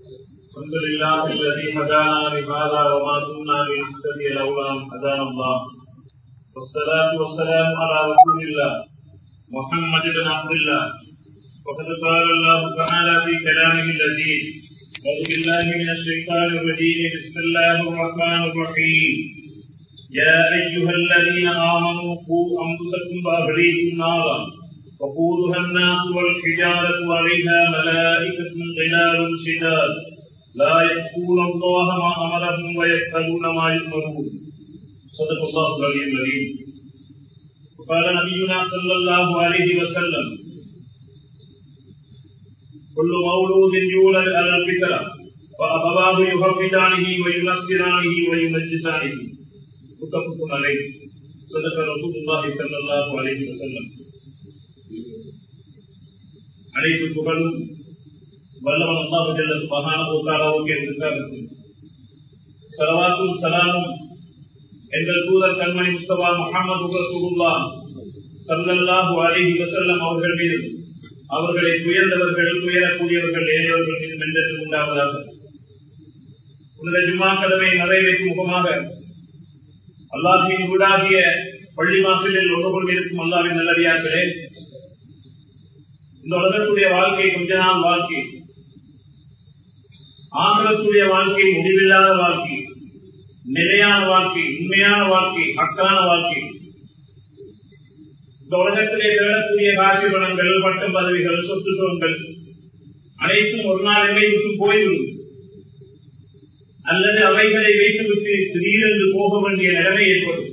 الحمد لله الذي هدانا لهذا وما كنا لنهتدي لولا ان هدانا الله والصلاة والسلام على رسول الله محمد بن عبد الله وقد قال الله تعالى في كلامه اللذيذ أعوذ بالله من الشيطان الرجيم بسم الله الرحمن الرحيم يا أيها الذين آمنوا قوا أنفسكم وأهليكم نارا وقودها الناس والحجارة عليها ملائكة غلال شداد لا يذكرون الله ما أمرهم ويفعلون ما يؤمرون صدق الله العلي العليم وقال نبينا صلى الله عليه وسلم كل مولود يولد على الفطرة فأبواه يهودانه وينصرانه ويمجسانه متفق عليه صدق رسول الله صلى الله عليه وسلم அனைத்து புகழும் வல்லவன் அல்லாஹு ஜல்ல சுபஹானஹு தஆலாவுக்கு இருக்கிறது ஸலவாத்தும் ஸலாமும் எங்கள் தூதர் கண்மணி முஸ்தபா முஹம்மது ரசூலுல்லாஹ் ஸல்லல்லாஹு அலைஹி வஸல்லம் அவர்கள் மீது அவர்களை துயர்ந்தவர்கள் துயரக்கூடியவர்கள் ஏழையவர்கள் மீது மென்றென்று உண்டாவதாக உனது ஜும்மா கடமை நிறைவேற்றும் முகமாக அல்லாஹின் வீடாகிய பள்ளி வாசலில் ஒன்று கொண்டிருக்கும் அல்லாவின் நல்லடியார்களே இந்த உலகத்துடைய வாழ்க்கை கொஞ்ச நாள் வாழ்க்கை ஆங்கிலத்துடைய வாழ்க்கை முடிவில்லாத வாழ்க்கை நிலையான வாழ்க்கை உண்மையான வாழ்க்கை அக்கான வாழ்க்கை இந்த உலகத்திலே தேடக்கூடிய காட்சி பணங்கள் பட்டம் பதவிகள் சொத்து சுகங்கள் அனைத்தும் ஒரு நாள் எங்கை விட்டு போய்விடும் அல்லது அவைகளை வைத்துவிட்டு திடீரென்று போக வேண்டிய நிலைமை ஏற்படும்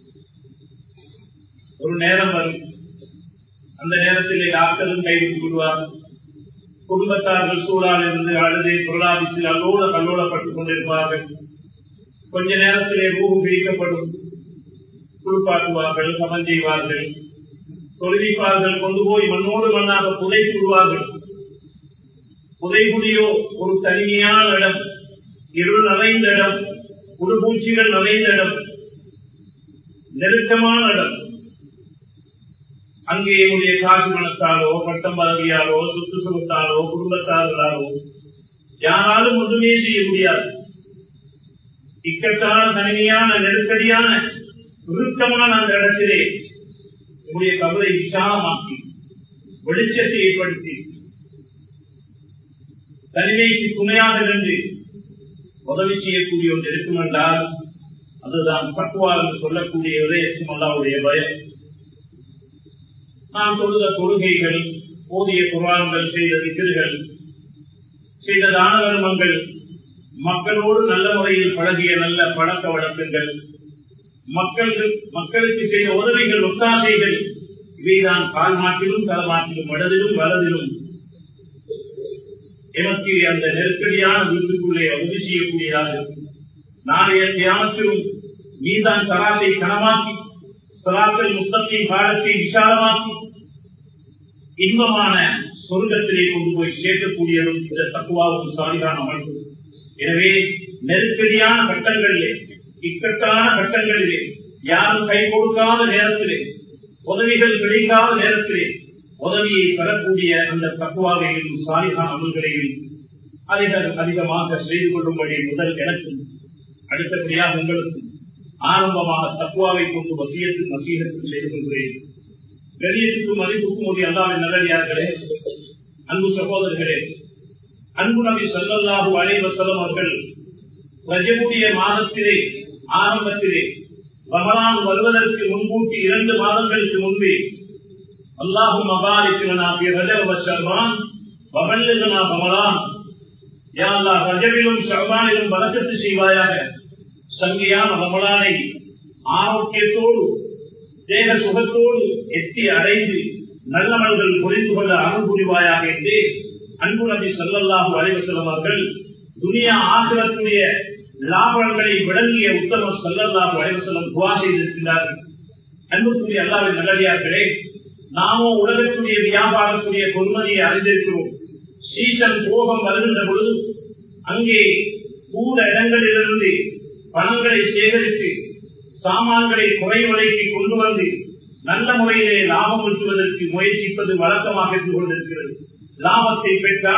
ஒரு நேரம் வரும் அந்த நேரத்தில் டாக்டரும் கைவிட்டு விடுவார் குடும்பத்தார்கள் சூழால் இருந்து அழுது பொருளாதாரத்தில் அல்லோட கல்லோடப்பட்டுக் கொண்டிருப்பார்கள் கொஞ்ச நேரத்திலே ரூபு பிரிக்கப்படும் குளிப்பாட்டுவார்கள் சமன் செய்வார்கள் தொழுவிப்பார்கள் கொண்டு போய் மண்ணோடு மண்ணாக புதை விடுவார்கள் புதைகுடியோ ஒரு தனிமையான இடம் இருள் நிறைந்த இடம் உடுபூச்சிகள் நிறைந்த இடம் நெருக்கமான இடம் அங்கே என்னுடைய காசு மனத்தாலோ பட்டம் பதவியாலோ சுற்று சுகத்தாலோ குடும்பத்தார்களாலோ யாராலும் ஒன்றுமே செய்ய முடியாது இக்கட்டான தனிமையான நெருக்கடியான உருக்கமான அந்த இடத்திலே உங்களுடைய கவலை விசாலமாக்கி வெளிச்சத்தை ஏற்படுத்தி தனிமைக்கு துணையாக இருந்து உதவி செய்யக்கூடிய ஒன்று இருக்கும் என்றால் அதுதான் பக்குவா என்று சொல்லக்கூடிய உதயசும் அல்லாவுடைய பயம் நாம் தொழுத தொழுகைகள் போதிய குரான்கள் செய்த திக்கர்கள் செய்த தான தர்மங்கள் மக்களோடு நல்ல முறையில் பழகிய நல்ல பழக்க வழக்கங்கள் மக்களுக்கு மக்களுக்கு செய்த உதவிகள் ஒத்தாசைகள் இவைதான் கால் மாற்றிலும் தலமாற்றிலும் வடதிலும் வலதிலும் எமக்கு அந்த நெருக்கடியான வீட்டுக்குள்ளே உதவி செய்யக்கூடியதாக இருக்கும் நாளைய தியானத்திலும் மீதான் தராசை கனமாக்கி சலாக்கள் முத்தத்தின் காலத்தை விசாலமாக்கி இன்பமான சொர்க்கத்திலே கொண்டு போய் சேர்க்கக்கூடியதும் இந்த தக்குவாவும் சாலிதான அமைப்பு எனவே நெருக்கடியான கட்டங்களிலே இக்கட்டான கட்டங்களிலே யாரும் கை கொடுக்காத நேரத்திலே உதவிகள் கிடைக்காத நேரத்திலே உதவியை பெறக்கூடிய அந்த தக்குவாவையும் சாலிதான அமல்களையும் அதிக அதிகமாக செய்து கொள்ளும்படி முதல் எனக்கும் அடுத்தபடியாக உங்களுக்கும் ஆரம்பமாக தக்குவாவை கொண்டு வசியத்தில் வசீகத்தில் செய்து கொள்கிறேன் கரியத்துக்கும் மதிப்புக்கும் ஒரு அல்லாவின் நல்லடியார்களே அன்பு சகோதரர்களே அன்பு நபி சல்லல்லாஹு அலைவசலம் அவர்கள் ரஜமுடைய மாதத்திலே ஆரம்பத்திலே ரமலான் வருவதற்கு முன்கூட்டி இரண்டு மாதங்களுக்கு முன்பே அல்லாஹு மகாலிக்கிறனா ரஜவன் வகல்லுகனா ரமலான் யா அல்லாஹ் ரஜவிலும் ஷர்பானிலும் வழக்கத்து செய்வாயாக சங்கியான ரமலானை ஆரோக்கியத்தோடு தேக சுகத்தோடு எட்டி அடைந்து நல்லமல்கள் புரிந்து கொள்ள அருள் புரிவாயாக என்று அன்பு நபி சல்லல்லாஹு அலைவசலம் அவர்கள் துனியா ஆசிரத்துடைய லாபங்களை விளங்கிய உத்தமர் சல்லல்லாஹு அலைவசலம் துவா செய்திருக்கிறார்கள் அன்புக்குரிய அல்லாவின் நல்லடியார்களே நாமோ உலகத்துடைய வியாபாரத்துடைய பொறுமதியை அறிந்திருக்கிறோம் சீசன் போகம் வருகின்ற பொழுது அங்கே கூட இடங்களிலிருந்து பணங்களை சேகரித்து சாமான்களை குறைவடைக்கு கொண்டு வந்து நல்ல முறையிலே லாபம் ஈட்டுவதற்கு முயற்சிப்பது வழக்கமாக இருந்து கொண்டிருக்கிறது லாபத்தை பெற்றால்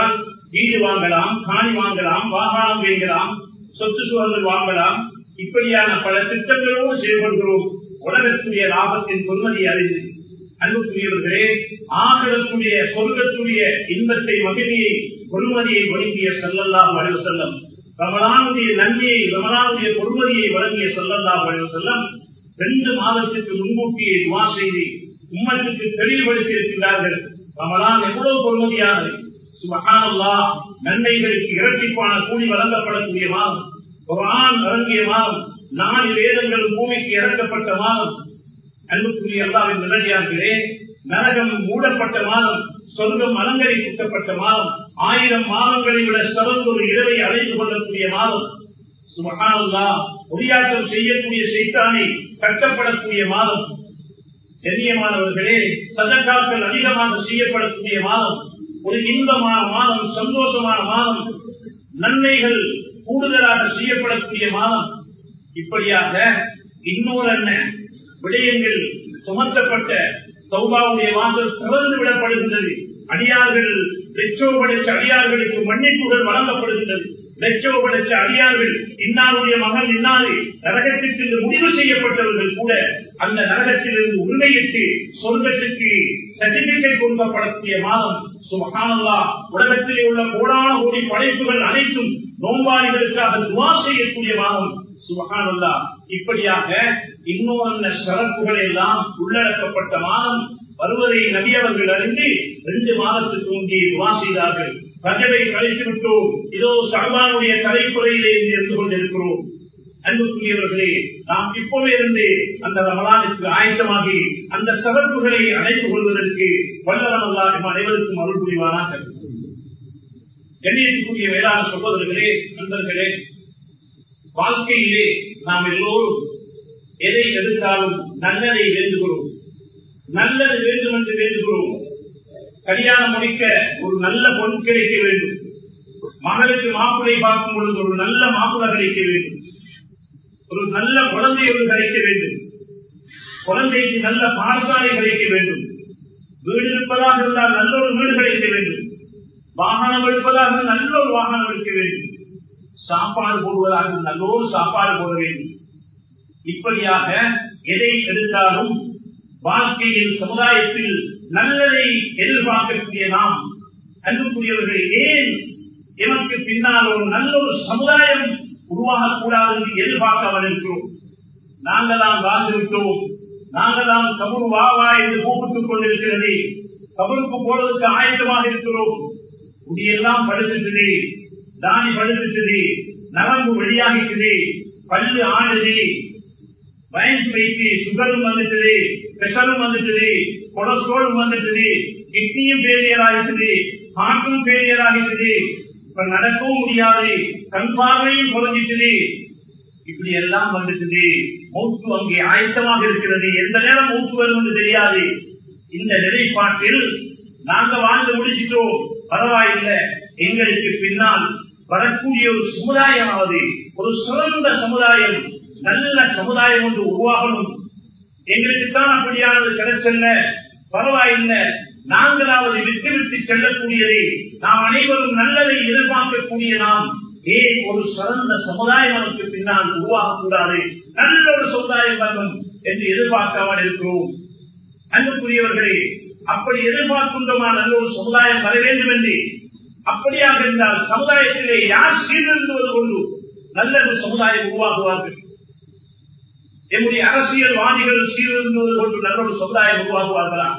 வீடு வாங்கலாம் காணி வாங்கலாம் வாகனம் வாங்கலாம் சொத்து சுகங்கள் வாங்கலாம் இப்படியான பல திட்டங்களோடு செயல்படுகிறோம் உலகத்துடைய லாபத்தின் பொறுமதி அறிந்து அன்புக்குரியவர்களே ஆகலத்துடைய சொர்க்கத்துடைய இன்பத்தை மகிழ்ச்சியை பொறுமதியை வழங்கிய செல்லல்லாம் வழிவு செல்லம் ரமலானுடைய நன்மையை ரமலானுடைய பொறுமதியை வழங்கிய செல்லல்லாம் வழிவு செல்லம் ரெண்டு மாதத்துக்கு முன்கூட்டியே துவா செய்து உம்மத்துக்கு தெளிவுபடுத்தி இருக்கிறார்கள் ரமலான் எவ்வளவு பொறுமதியானது சுபகானல்லா நன்மைகளுக்கு இரட்டிப்பான கூலி வழங்கப்படக்கூடிய மாதம் குரான் இறங்கிய மாதம் நாலு வேதங்கள் பூமிக்கு இறக்கப்பட்ட மாதம் அன்புக்குரிய அல்லாவின் நிலையார்களே நரகம் மூடப்பட்ட மாதம் சொர்க்கம் அலங்கரிக்கப்பட்ட மாதம் ஆயிரம் மாதங்களை விட சிறந்த ஒரு இரவை அடைந்து கொள்ளக்கூடிய மாதம் சுபகானல்லா உரியாட்டம் செய்யக்கூடிய செய்தானை கட்டப்படக்கூடிய மாதம் கண்ணியமானவர்களே சதக்காக்கள் அதிகமாக செய்யப்படக்கூடிய மாதம் ஒரு இன்பமான மாதம் சந்தோஷமான மாதம் நன்மைகள் கூடுதலாக செய்யப்படக்கூடிய மாதம் இப்படியாக இன்னொரு என்ன விடயங்கள் சுமத்தப்பட்ட சௌபாவுடைய வாசல் திறந்து விடப்படுகின்றது அடியார்கள் லட்சோ படைச்ச அடியார்களுக்கு மன்னிப்புகள் வழங்கப்படுகின்றது லட்சோ படைச்ச அடியார்கள் இன்னாருடைய மகன் இன்னாரு நரகத்திற்கு முடிவு செய்யப்பட்டவர்கள் கூட அந்த நரகத்திலிருந்து உண்மையிட்டு சொர்க்கத்திற்கு சர்டிபிகேட் கொடுக்கப்படக்கூடிய மாதம் சுபகானல்லா உலகத்திலே உள்ள கோடான கோடி படைப்புகள் அனைத்தும் நோம்பாளிகளுக்காக துவா செய்யக்கூடிய மாதம் சுபகானல்லா இப்படியாக இன்னொரு சிறப்புகள் எல்லாம் உள்ளடக்கப்பட்ட மாதம் வருவதை நபியவர்கள் அறிந்து ரெண்டு மாதத்துக்கு முன்பே துவா செய்தார்கள் ரஜவை கழித்து விட்டோம் இதோ சர்வானுடைய தலைப்புறையிலே இருந்து கொண்டிருக்கிறோம் அன்புக்குரியவர்களே நாம் இப்போவே இருந்து அந்த ரமலானுக்கு ஆயத்தமாகி அந்த சிறப்புகளை அழைத்து கொள்வதற்கு வல்லவனல்லா நம் அனைவருக்கும் அருள் புரிவானாக கண்ணியத்துக்குரிய வேளாண் சகோதரர்களே நண்பர்களே வாழ்க்கையிலே நாம் எல்லோரும் எதை எடுத்தாலும் நல்லதை வேண்டுகிறோம் நல்லது வேண்டும் என்று வேண்டுகிறோம் கல்யாணம் முடிக்க ஒரு நல்ல பொருள் கிடைக்க வேண்டும் மகளுக்கு மாப்பிளை பார்க்கும் பொழுது ஒரு நல்ல மாப்பிளை கிடைக்க வேண்டும் ஒரு நல்ல குழந்தை ஒரு கிடைக்க வேண்டும் குழந்தைக்கு நல்ல பாடசாலை கிடைக்க வேண்டும் வீடு இருப்பதாக இருந்தால் நல்ல ஒரு வீடு கிடைக்க வேண்டும் வாகனம் எடுப்பதாக நல்ல ஒரு வாகனம் எடுக்க வேண்டும் சாப்பாடு போடுவதாக நல்ல ஒரு சாப்பாடு போட வேண்டும் இப்படியாக எதை எடுத்தாலும் வாழ்க்கையில் சமுதாயத்தில் நல்லதை எதிர்பார்க்கக்கூடிய நாம் அன்புக்குரியவர்கள் ஏன் எமக்கு பின்னால் ஒரு நல்ல ஒரு சமுதாயம் உருவாகக்கூடாது என்று எதிர்பார்க்காமல் இருக்கிறோம் நாங்கள் தான் வாழ்ந்துவிட்டோம் நாங்கள் தான் கபூர் வாவா என்று கூப்பிட்டுக் கொண்டிருக்கிறது கபருக்கு போறதுக்கு ஆயத்தமாக இருக்கிறோம் முடியெல்லாம் படுத்துட்டு தானி படுத்துட்டு நரம்பு வெளியாகிக்குது பல்லு ஆடுது வயசு வைத்து சுகரும் வந்துட்டது பிரஷரும் வந்துட்டது கொலஸ்ட்ராலும் வந்துட்டது கிட்னியும் ஃபெயிலியர் ஆகிட்டது ஹார்ட்டும் ஃபெயிலியர் ஆகிட்டது இப்ப நடக்கவும் முடியாது கண் பார்வையும் குறைஞ்சிட்டது இப்படி எல்லாம் வந்துட்டது மூச்சு அங்கே ஆயத்தமாக இருக்கிறது எந்த நேரம் மூச்சு வரும் என்று தெரியாது இந்த நிலைப்பாட்டில் நாங்க வாழ்ந்து முடிச்சிட்டோம் பரவாயில்லை எங்களுக்கு பின்னால் வரக்கூடிய ஒரு சமுதாயமாவது ஒரு சிறந்த சமுதாயம் நல்ல சமுதாயம் ஒன்று உருவாகணும் எங்களுக்கு தான் அப்படியானது கிடைச்சல்ல பரவாயில்லை நாங்களாவது விட்டு விட்டு செல்லக்கூடியதை நாம் அனைவரும் நல்லதை எதிர்பார்க்கக்கூடிய நாம் ஏன் ஒரு சிறந்த சமுதாயம் நமக்கு பின்னால் உருவாகக்கூடாது நல்ல ஒரு சமுதாயம் வரணும் என்று எதிர்பார்க்காமல் இருக்கிறோம் அன்புக்குரியவர்களே அப்படி எதிர்பார்க்கின்றமா நல்ல ஒரு சமுதாயம் வர வேண்டும் என்று அப்படியாக இருந்தால் சமுதாயத்திலே யார் சீர்திருந்துவது கொண்டு நல்ல ஒரு சமுதாயம் உருவாகுவார்கள் என்னுடைய அரசியல்வாதிகள் சீர்திருந்துவது கொண்டு நல்ல ஒரு சமுதாயம் உருவாகுவார்களா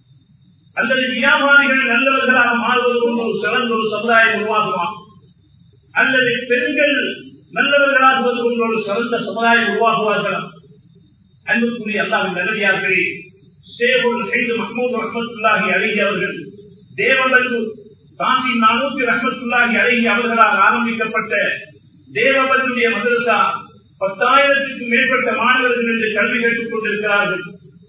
அல்லது வியாபாரிகள் நல்லவர்களாக மாறுவது கொண்டு ஒரு சிறந்த ஒரு சமுதாயம் உருவாகுமா அல்லது பெண்கள் நல்லவர்களாகுவது கொண்டு ஒரு சிறந்த சமுதாயம் உருவாகுவார்களா அன்புக்குரிய அல்லாவின் நல்லடியார்களே சேவூர் செய்து மஹமூத் ரஹமத்துல்லாஹி அழகி அவர்கள் தேவபந்து காசி நானூத்தி ரஹமத்துல்லாஹி அழகி அவர்களால் ஆரம்பிக்கப்பட்ட தேவபந்துடைய மதரசா பத்தாயிரத்துக்கும் மேற்பட்ட மாணவர்கள் என்று கல்வி கேட்டுக் கொண்டிருக்கிறார்கள்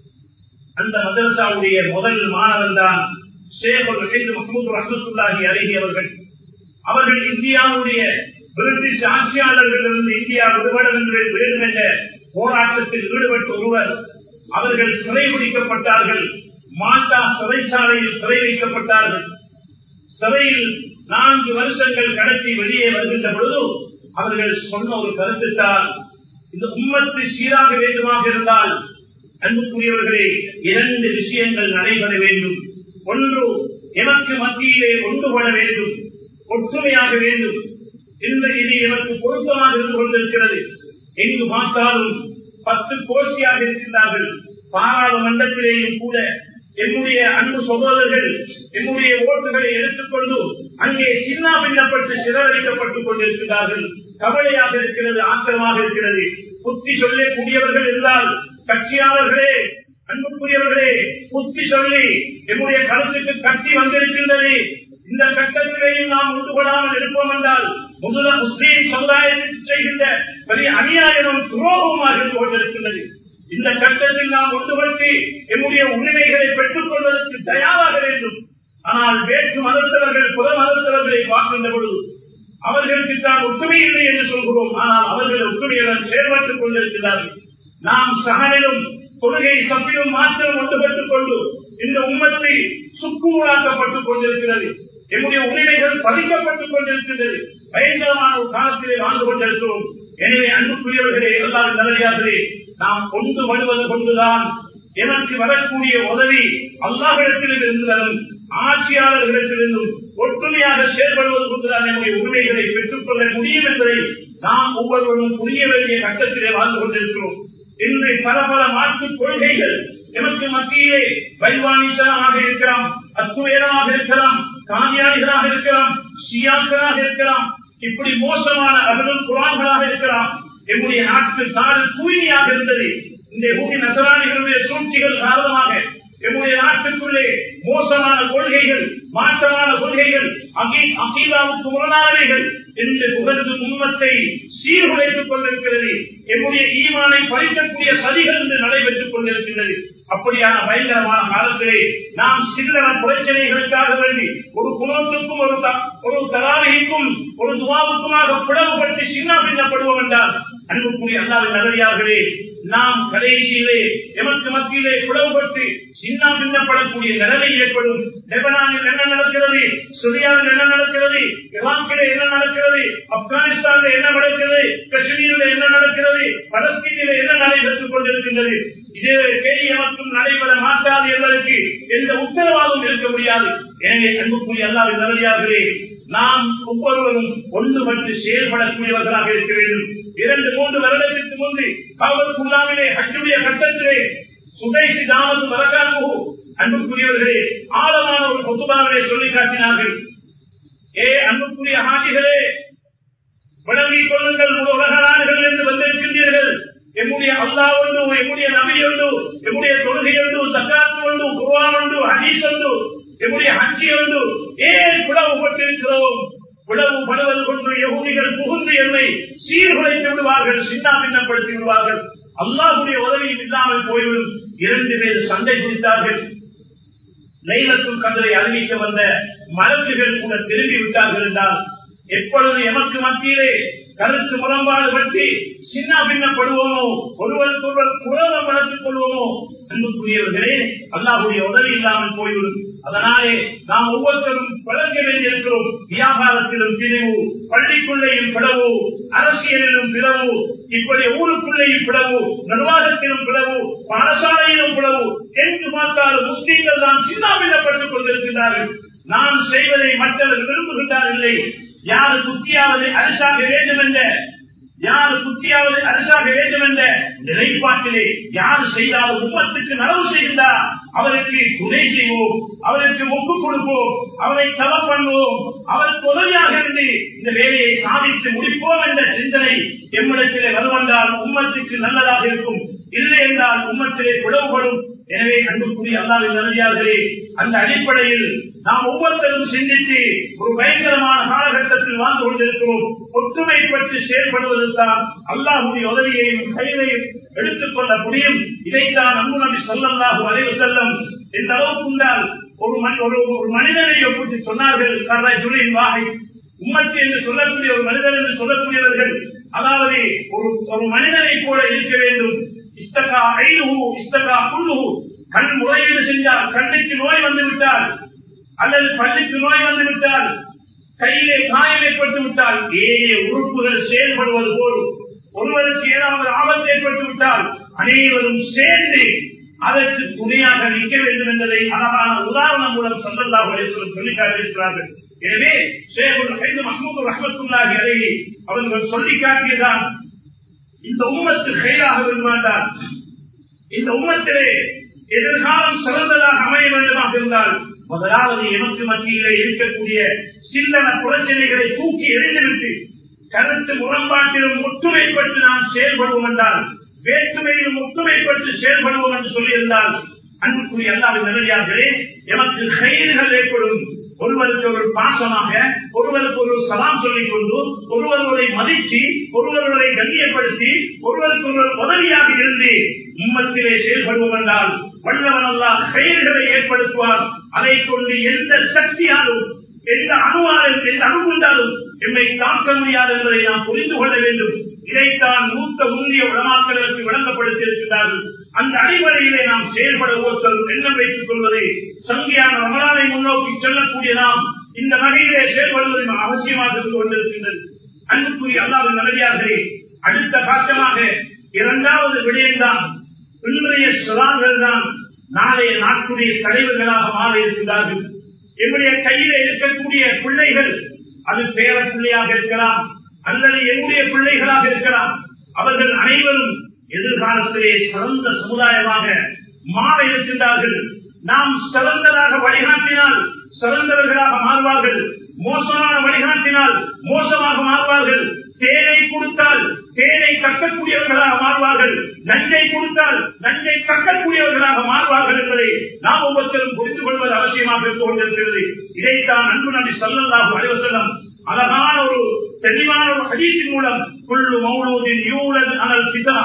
அந்த மதரசாவுடைய முதல் மாணவன் தான் சேவூர் செய்து மஹமூத் ரஹமத்துல்லாஹி அழகி அவர்கள் அவர்கள் இந்தியாவுடைய பிரிட்டிஷ் ஆட்சியாளர்களிலிருந்து இந்தியா விடுபட வேண்டும் என்ற போராட்டத்தில் ஈடுபட்ட ஒருவர் அவர்கள் சிறை பிடிக்கப்பட்டார்கள் மாட்டா சிறைச்சாலையில் சிறை வைக்கப்பட்டார்கள் சிறையில் நான்கு வருஷங்கள் கடத்தி வெளியே வருகின்ற பொழுது அவர்கள் சொன்ன ஒரு கருத்துத்தான் இந்த உம்மத்து சீராக வேண்டுமாக இருந்தால் அன்புக்குரியவர்களே இரண்டு விஷயங்கள் நடைபெற வேண்டும் ஒன்று எனக்கு மத்தியிலே ஒன்றுபட வேண்டும் ஒற்றுமையாக வேண்டும் இந்த இது எனக்கு பொருத்தமாக இருந்து கொண்டிருக்கிறது எங்கு பார்த்தாலும் பத்து கோஷ்டியாக இருக்கின்றார்கள் பாராளுமன்றத்திலேயும் கூட என்னுடைய அன்பு சகோதரர்கள் என்னுடைய ஓட்டுகளை எடுத்துக்கொண்டு அங்கே சின்ன பின்னப்பட்டு சிதறடிக்கப்பட்டுக் கொண்டிருக்கிறார்கள் கவலையாக இருக்கிறது ஆத்திரமாக இருக்கிறது புத்தி சொல்லக்கூடியவர்கள் இருந்தால் கட்சியாளர்களே அன்புக்குரியவர்களே புத்தி சொல்லி என்னுடைய கருத்துக்கு கட்டி வந்திருக்கின்றது இந்த கட்டத்திலேயும் நாம் ஒன்றுபடாமல் இருப்போம் என்றால் முதல முஸ்லீம் சமுதாயத்திற்கு செய்கின்ற பெரிய அநியாயமும் துரோகமாக இருந்து கொண்டிருக்கின்றது இந்த கட்டத்தில் நாம் ஒன்றுபட்டு என்னுடைய உரிமைகளை பெற்றுக் கொள்வதற்கு தயாராக வேண்டும் ஆனால் வேற்று மதத்தவர்கள் புற மதத்தவர்களை பார்க்கின்ற பொழுது அவர்களுக்கு தான் ஒற்றுமை இல்லை என்று சொல்கிறோம் ஆனால் அவர்கள் ஒற்றுமையுடன் செயல்பட்டுக் கொண்டிருக்கிறார்கள் நாம் சகனிலும் தொழுகை சப்பிலும் மாத்திரம் ஒன்றுபட்டுக் கொண்டு இந்த உண்மத்தை சுக்குமுறாக்கப்பட்டுக் கொண்டிருக்கிறது என்னுடைய உரிமைகள் பறிக்கப்பட்டுக் கொண்டிருக்கின்றது பயங்கரமான ஒரு காலத்திலே வாழ்ந்து கொண்டிருக்கிறோம் எனவே அன்புக்குரியவர்களே எல்லாரும் நல்லதாகவே நாம் கொண்டு வருவது கொண்டுதான் எனக்கு வரக்கூடிய உதவி அல்லாஹிடத்திலிருந்து வரும் ஆட்சியாளர்களிடத்திலிருந்தும் ஒற்றுமையாக செயல்படுவது கொண்டுதான் நம்முடைய உரிமைகளை பெற்றுக் கொள்ள முடியும் என்பதை நாம் ஒவ்வொருவரும் புரிய வேண்டிய கட்டத்திலே வாழ்ந்து கொண்டிருக்கிறோம் இன்று பல பல மாற்றுக் கொள்கைகள் எமக்கு மத்தியிலே வைவானிசனாக இருக்கலாம் அத்துவேரமாக இருக்கலாம் காமியானிகளாக இருக்கலாம் ஷியாக்களாக இருக்கலாம் இப்படி மோசமான அகலும் குரான்களாக இருக்கலாம் என்னுடைய நாட்டில் நாடு தூய்மையாக இருந்தது இந்த பூமி நசராணிகளுடைய சூழ்ச்சிகள் காரணமாக என்னுடைய நாட்டுக்குள்ளே மோசமான கொள்கைகள் மாற்றமான கொள்கைகள் அகீதாவுக்கு முரணானவைகள் என்று புகழ்ந்து உண்மத்தை சீர்குலைத்துக் கொண்டிருக்கிறது என்னுடைய ஈமானை பறிக்கக்கூடிய சதிகள் என்று நடைபெற்றுக் கொண்டிருக்கின்றது அப்படியான பயங்கரமான காலத்திலே நாம் சில்லற பிரச்சனைகளுக்காக வேண்டி ஒரு குணத்துக்கும் ஒரு ஒரு தலாவிக்கும் ஒரு துவாவுக்குமாக பிளவுபட்டு சின்ன பின்னப்படுவோம் என்றால் அன்புக்குரிய அல்லாவின் நகரியார்களே நாம் கடைசியிலே எமக்கு மத்தியிலே பிளவுபட்டு சின்ன பின்னப்படக்கூடிய நிலைமை ஏற்படும் லெபனானில் என்ன நடக்கிறது சிரியாவில் என்ன நடக்கிறது ஈராக்கில் என்ன நடக்கிறது ஆப்கானிஸ்தானில் என்ன நடக்கிறது காஷ்மீரில் என்ன நடக்கிறது பலஸ்தீனில் என்ன நடைபெற்றுக் கொண்டிருக்கின்றது இதே கேள்வி எமக்கும் நடைபெற மாட்டாது என்பதற்கு எந்த உத்தரவாதம் இருக்க முடியாது எனவே அன்புக்குரிய அல்லாவின் நல்லதாகவே நாம் ஒவ்வொருவரும் ஒன்றுபட்டு செயல்படக்கூடியவர்களாக இருக்க வேண்டும் இரண்டு மூன்று வருடத்திற்கு முன்பு காவல்குள்ளாவிலே ஹஜ்ஜுடைய கட்டத்திலே சுதைசி தாமது வரகானு அன்புக்குரியவர்களே ஆழமான ஒரு பொதுபாவிலே சொல்லி காட்டினார்கள் ஏ அன்புக்குரிய ஹாஜிகளே விளங்கிக் கொள்ளுங்கள் உலக நாடுகள் என்று வந்திருக்கின்றீர்கள் எம்முடைய அல்லா உண்டு எம்முடைய நபி உண்டு எம்முடைய தொழுகை உண்டு சக்காத்து உண்டு குருவான் உண்டு ஹதீஸ் உண்டு எம்முடைய ஹஞ்சி உண்டு ஏன் பிளவுபட்டிருக்கிறோம் பிளவுபடுவது கொண்டு யகுதிகள் புகுந்து என்னை சீர்குலைத்து விடுவார்கள் சின்னாபின்னப்படுத்தி விடுவார்கள் அல்லாஹுடைய உதவியும் இல்லாமல் போய்விடும் இரண்டு பேர் சண்டை பிடித்தார்கள் லைலத்தும் கந்தரை அறிவிக்க வந்த மலக்குகள் கூட திரும்பி விட்டார்கள் என்றால் எப்பொழுது எமக்கு மத்தியிலே கருத்து முரண்பாடு பற்றி சின்ன பின்னப்படுவோமோ ஒருவருக்கு ஒருவர் குரலம் வளர்த்துக் கொள்வோமோ அன்புக்குரியவர்களே அல்லாஹுடைய உதவி இல்லாமல் போய்விடும் அதனாலே நாம் ஒவ்வொருத்தரும் வழங்க வேண்டியிருக்கிறோம் வியாபாரத்திலும் பிரிவு பள்ளிக்குள்ளேயும் பிளவு அரசியலிலும் பிளவு இப்படி ஊருக்குள்ளேயும் பிளவு நிர்வாகத்திலும் பிளவு பாடசாலையிலும் பிளவு என்று பார்த்தாலும் முஸ்லீம்கள் தான் சின்னாபின்னப்பட்டுக் கொண்டிருக்கிறார்கள் நாம் செய்வதை மற்றவர் விரும்புகின்றார் யாரு குத்தியாவது அரசாக வேண்டும் என்ற யாரு குத்தியாவது அரசாக வேண்டும் என்ற நிலைப்பாட்டிலே யாரு செய்தாலும் உம்மத்துக்கு நலவு செய்தார் அவருக்கு துணை செய்வோம் அவருக்கு ஒப்பு கொடுப்போம் அவரை தவம் பண்ணுவோம் அவருக்கு உதவியாக இருந்து இந்த வேலையை சாதித்து முடிப்போம் என்ற சிந்தனை எம்மிடத்திலே வருவென்றால் உம்மத்துக்கு நல்லதாக இருக்கும் இல்லை என்றால் உம்மத்திலே பிளவுபடும் எனவே அன்புக்குரிய அல்லாவின் நல்லதார்களே அந்த அடிப்படையில் நாம் ஒவ்வொருத்தரும் சிந்தித்து ஒரு பயங்கரமான காலகட்டத்தில் வாழ்ந்து கொண்டிருக்கிறோம் ஒற்றுமை பற்றி செயல்படுவதற்கான் அல்லாஹுடைய உதவியையும் கையிலையும் எடுத்துக் கொள்ள முடியும் இதைத்தான் அன்பு நபி சொல்லல்லாஹு வரைவு செல்லும் இந்த அளவுக்குண்டால் ஒரு ஒரு மனிதனை ஒப்பிட்டு சொன்னார்கள் ஜுலின் வாகை உம்மத்து என்று சொல்லக்கூடிய ஒரு மனிதன் என்று சொல்லக்கூடியவர்கள் அதாவது ஒரு ஒரு மனிதனை போல இருக்க வேண்டும் இஸ்தகா ஐநூறு இஸ்தகா புல்லுகு கண் முறையீடு செஞ்சால் கண்ணுக்கு நோய் வந்து விட்டால் அல்லது பள்ளிக்கு நோய் வந்து விட்டால் கையிலே காயம் ஏற்பட்டு விட்டால் ஏழே உறுப்புகள் செயல்படுவது போல் ஒருவருக்கு ஏதாவது ஆபத்து ஏற்பட்டு விட்டால் அனைவரும் சேர்ந்து அதற்கு துணையாக நிற்க வேண்டும் என்பதை அழகான உதாரணம் மூலம் சந்தல்லா சொல்லி காட்டியிருக்கிறார்கள் எனவே ஷேகுல் ஹைது மஹமூது ரஹமத்துல்லாஹி அலைஹி அவர்கள் சொல்லி காட்டியதான் இந்த உம்மத்து கைதாக விரும்பாண்டால் இந்த உம்மத்திலே எதிர்காலம் சிறந்ததாக அமைய வேண்டுமாக இருந்தால் முதலாவது எமக்கு மத்தியிலே இருக்கக்கூடிய சில்லன பிரச்சனைகளை தூக்கி எறிந்துவிட்டு கருத்து முரண்பாட்டிலும் ஒற்றுமைப்பட்டு நாம் செயல்படுவோம் என்றால் வேற்றுமையிலும் ஒற்றுமைப்பட்டு செயல்படுவோம் என்று சொல்லியிருந்தால் அன்புக்குரிய அல்லாவின் நல்லடியார்களே எமக்கு கயிறுகள் ஏற்படும் ஒருவருக்கு ஒரு பாசமாக ஒருவருக்கு ஒரு சலாம் சொல்லிக் கொண்டு ஒருவருவரை மதித்து ஒருவருவரை கண்ணியப்படுத்தி ஒருவருக்கு ஒருவர் உதவியாக இருந்து உம்மத்திலே செயல்படுவோம் என்றால் வல்லவன் அல்லா கயிறுகளை ஏற்படுத்துவார் அதை கொண்டு எந்த சக்தியாலும் எந்த அணுவாலும் எந்த அணுகுண்டாலும் என்னை தாக்க முடியாது என்பதை நாம் புரிந்து கொள்ள வேண்டும் இதைத்தான் மூத்த முந்திய உடமாக்களுக்கு விளங்கப்படுத்தியிருக்கிறார்கள் அந்த அடிப்படையிலே நாம் செயல்பட ஒருத்தர் எண்ணம் வைத்துக் கொள்வதை சங்கியான ரமலானை முன்னோக்கி செல்லக்கூடிய நாம் இந்த வகையிலே செயல்படுவது அவசியமாக இருந்து கொண்டிருக்கின்றது அன்புக்குரிய அல்லாவின் நல்லடியார்களே அடுத்த காட்டமாக இரண்டாவது விடயம்தான் இன்றைய சுறார்கள் தான் நாளைய நாட்டுடைய தலைவர்களாக மாற இருக்கிறார்கள் என்னுடைய கையில இருக்கக்கூடிய பிள்ளைகள் அது பேர பிள்ளையாக இருக்கலாம் அல்லது என்னுடைய பிள்ளைகளாக இருக்கலாம் அவர்கள் அனைவரும் எதிர்காலத்திலே சிறந்த சமுதாயமாக மாற இருக்கின்றார்கள் நாம் சிறந்ததாக வழிகாட்டினால் சிறந்தவர்களாக மாறுவார்கள் மோசமான வழிகாட்டினால் மோசமாக மாறுவார்கள் தேனை கொடுத்தால் தேனை கக்கக்கூடியவர்களாக மாறுவார்கள் நஞ்சை கொடுத்தால் நஞ்சை கக்கக்கூடியவர்களாக மாறுவார்கள் என்பதை நாம் ஒவ்வொருத்தரும் புரிந்து கொள்வது அவசியமாக இருந்து கொண்டிருக்கிறது இதைத்தான் அன்பு நபி சொல்லல்லாஹு அலைவசல்லம் அழகான ஒரு தெளிவான ஒரு ஹதீஸின் மூலம் குள்ளு மௌனூதின் யூலன் அனல் பிதனா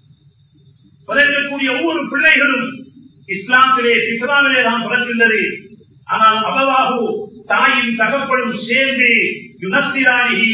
பிறக்கக்கூடிய ஒவ்வொரு பிள்ளைகளும் இஸ்லாத்திலே பித்ராவிலே தான் பிறக்கின்றது ஆனால் அபவாகு தாயின் தகப்படும் சேர்ந்து யுனஸ்திராணி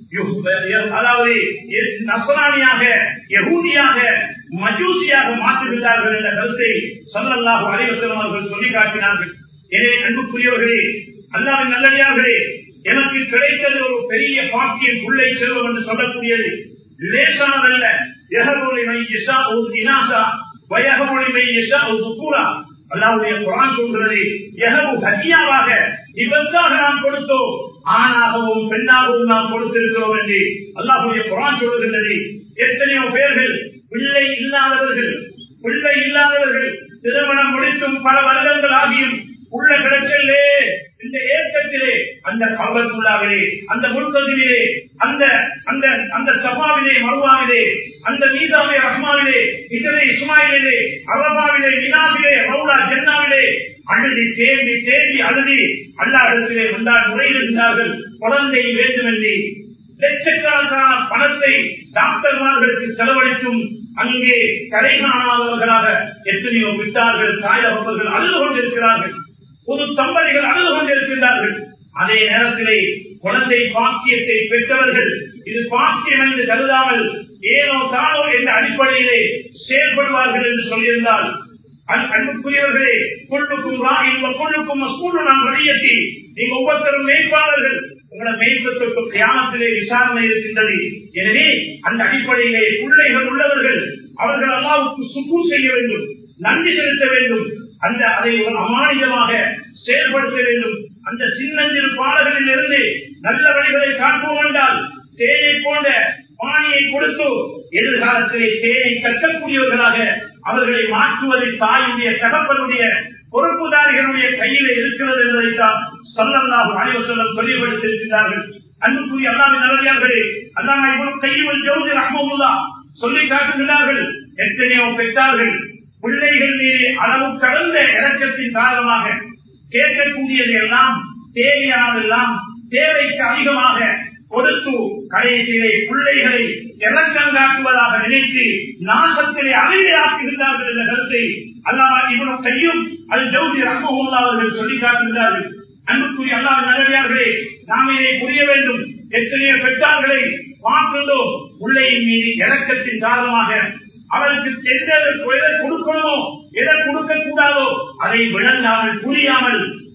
அதாவது நசராணியாக யகூதியாக மஜூசியாக மாற்றுகிறார்கள் என்ற கருத்தை சொல்லல்லாஹு அலைவசலம் அவர்கள் சொல்லி காட்டினார்கள் எனவே அன்புக்குரியவர்களே அல்லாவின் நல்லடியார்களே எனக்கு கிடைத்தது ஒரு பெரிய பாக்கியம் உள்ளே செல்வம் என்று சொல்லக்கூடியது லேசானதல்ல எகமொழிமை இசா ஒரு இனாசா வயகமொழிமை இசா ஒரு துக்கூரா அல்லாவுடைய குரான் சொல்கிறது எகவு ஹத்தியாவாக இவற்காக நாம் கொடுத்தோம் ஆணாகவும் பெண்ணாகவும் நாம் கொடுத்திருக்கிறோம் என்று அல்லாஹுடைய குரான் சொல்லுகின்றது எத்தனையோ பேர்கள் பிள்ளை இல்லாதவர்கள் பிள்ளை இல்லாதவர்கள் திருமணம் முடித்தும் பல வருடங்கள் ஆகியும் உள்ள கிடைச்சலே இந்த ஏக்கத்திலே அந்த கவல்குள்ளாவிலே அந்த முன்பகுதியிலே அந்த அந்த அந்த சபாவிலே மருவாவிலே அந்த மீதாவே ரஹ்மாவிலே இதனை இஸ்மாயிலே அரபாவிலே மினாவிலே ரவுலா ஜென்னாவிலே அழுதி தேடி தேடி அழுதி அல்லாடத்திலே வந்தால் முறையிடுகிறார்கள் குழந்தை வேண்டும் என்று லட்சக்கணக்கான பணத்தை டாக்டர்மார்களுக்கு செலவழித்தும் அங்கே கரை காணாதவர்களாக எத்தனையோ விட்டார்கள் தாயகப்பர்கள் அழுது கொண்டிருக்கிறார்கள் புது தம்பதிகள் அழுது கொண்டிருக்கின்றார்கள் அதே நேரத்திலே குழந்தை பாக்கியத்தை பெற்றவர்கள் இது பாக்கியம் என்று கருதாமல் ஏனோ தானோ என்ற அடிப்படையிலே செயல்படுவார்கள் என்று சொல்லியிருந்தால் அன்புக்குரியவர்களே கொள்ளுக்கும் ராயின் கொள்ளுக்கும் ஸ்கூலு நாம் வெளியேற்றி நீங்க ஒவ்வொருத்தரும் மேய்ப்பாளர்கள் உங்களோட மேய்ப்பதற்கு கிராமத்திலே விசாரணை இருக்கின்றது எனவே அந்த அடிப்படையிலே பிள்ளைகள் உள்ளவர்கள் அவர்கள் அல்லாவுக்கு சுக்கு செய்ய வேண்டும் நன்றி செலுத்த வேண்டும் அந்த அதை ஒரு அமானியமாக செயல்படுத்த வேண்டும் அந்த சின்னஞ்சிறு பாடல்களில் இருந்து நல்ல வழிகளை காண்போம் என்றால் தேனை போன்ற பாணியை கொடுத்து எதிர்காலத்திலே தேனை கற்கக்கூடியவர்களாக அவர்களை மாற்றுவதில் தாயுடைய தகப்பனுடைய பொறுப்புதாரிகளுடைய கையிலே இருக்கிறது என்பதைத்தான் சொல்லல்லாஹு அனைவசல்லம் சொல்லிப்படுத்தியிருக்கிறார்கள் அன்புக்குரிய அல்லாவின் நல்லடியார்களே அல்லாம இவரும் கையில் ஜோதி ரஹமுல்லா சொல்லி காட்டுகிறார்கள் எத்தனையோ பெற்றார்கள் பிள்ளைகள் மீது அளவு கடந்த இறக்கத்தின் காரணமாக கேட்கக்கூடியது எல்லாம் தேவையானதெல்லாம் தேவைக்கு அதிகமாக கொடுத்து கடைசியிலே பிள்ளைகளை இறக்கம் காட்டுவதாக நினைத்து நாசத்திலே அழிவையாக்குகின்றார்கள் என்ற கருத்தை அல்லாம இவரும் கையும் அது ஜவுதி ரஹமுல்லா அவர்கள் சொல்லி காட்டுகிறார்கள் அன்புக்குரிய அல்லாத நல்லடியார்களே நாம் இதை புரிய வேண்டும் எத்தனையோ பெற்றார்களை பார்க்கின்றோம் பிள்ளையின் மீது இறக்கத்தின் காரணமாக அவருக்கு எதை கொடுக்கணுமோ எதை கொடுக்க கூடாதோ அதை விளங்காமல் புரியாமல்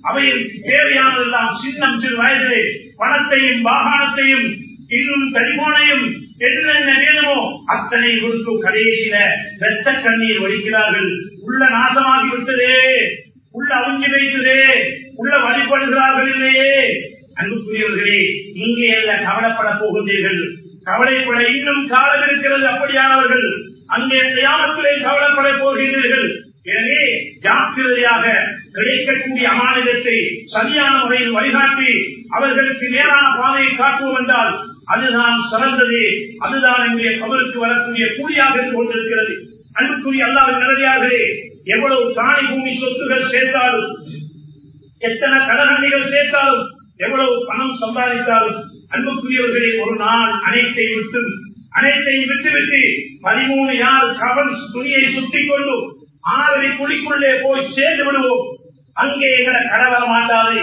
அவைகளுக்கு தேவையானதெல்லாம் சின்னம் சிறு வயதிலே பணத்தையும் வாகனத்தையும் இன்னும் டெலிபோனையும் என்னென்ன வேணுமோ அத்தனை கொடுத்து கடைசியில வெத்த கண்ணீர் வடிக்கிறார்கள் உள்ள நாசமாகி விட்டதே உள்ள அவிஞ்சு வைத்ததே உள்ள வழிபடுகிறார்கள் இல்லையே அன்புக்குரியவர்களே இங்கே அல்ல கவலைப்பட போகின்றீர்கள் கவலைப்பட இன்னும் காலம் இருக்கிறது அப்படியானவர்கள் அங்கே தியானத்திலே கவலைப்பட போகின்றீர்கள் எனவே ஜாக்கிரதையாக கிடைக்கக்கூடிய அமானிதத்தை சரியான முறையில் வழிகாட்டி அவர்களுக்கு நேரான பாதையை காட்டுவோம் என்றால் அதுதான் சிறந்தது அதுதான் எங்களுடைய கபருக்கு வரக்கூடிய கூலியாக இருந்து கொண்டிருக்கிறது அன்புக்குரிய அல்லாத நிலையாகவே எவ்வளவு காணி பூமி சொத்துகள் சேர்த்தாலும் எத்தனை கடகண்டிகள் சேர்த்தாலும் எவ்வளவு பணம் சம்பாதித்தாலும் அன்புக்குரியவர்களே ஒரு நாள் அனைத்தையும் விட்டு அனைத்தையும் விட்டுவிட்டு பதிமூணு யார் கவன் துணியை சுட்டிக் கொண்டு ஆறரை குழிக்குள்ளே போய் சேர்ந்து விடுவோம் அங்கே எங்களை கடை வர மாட்டாது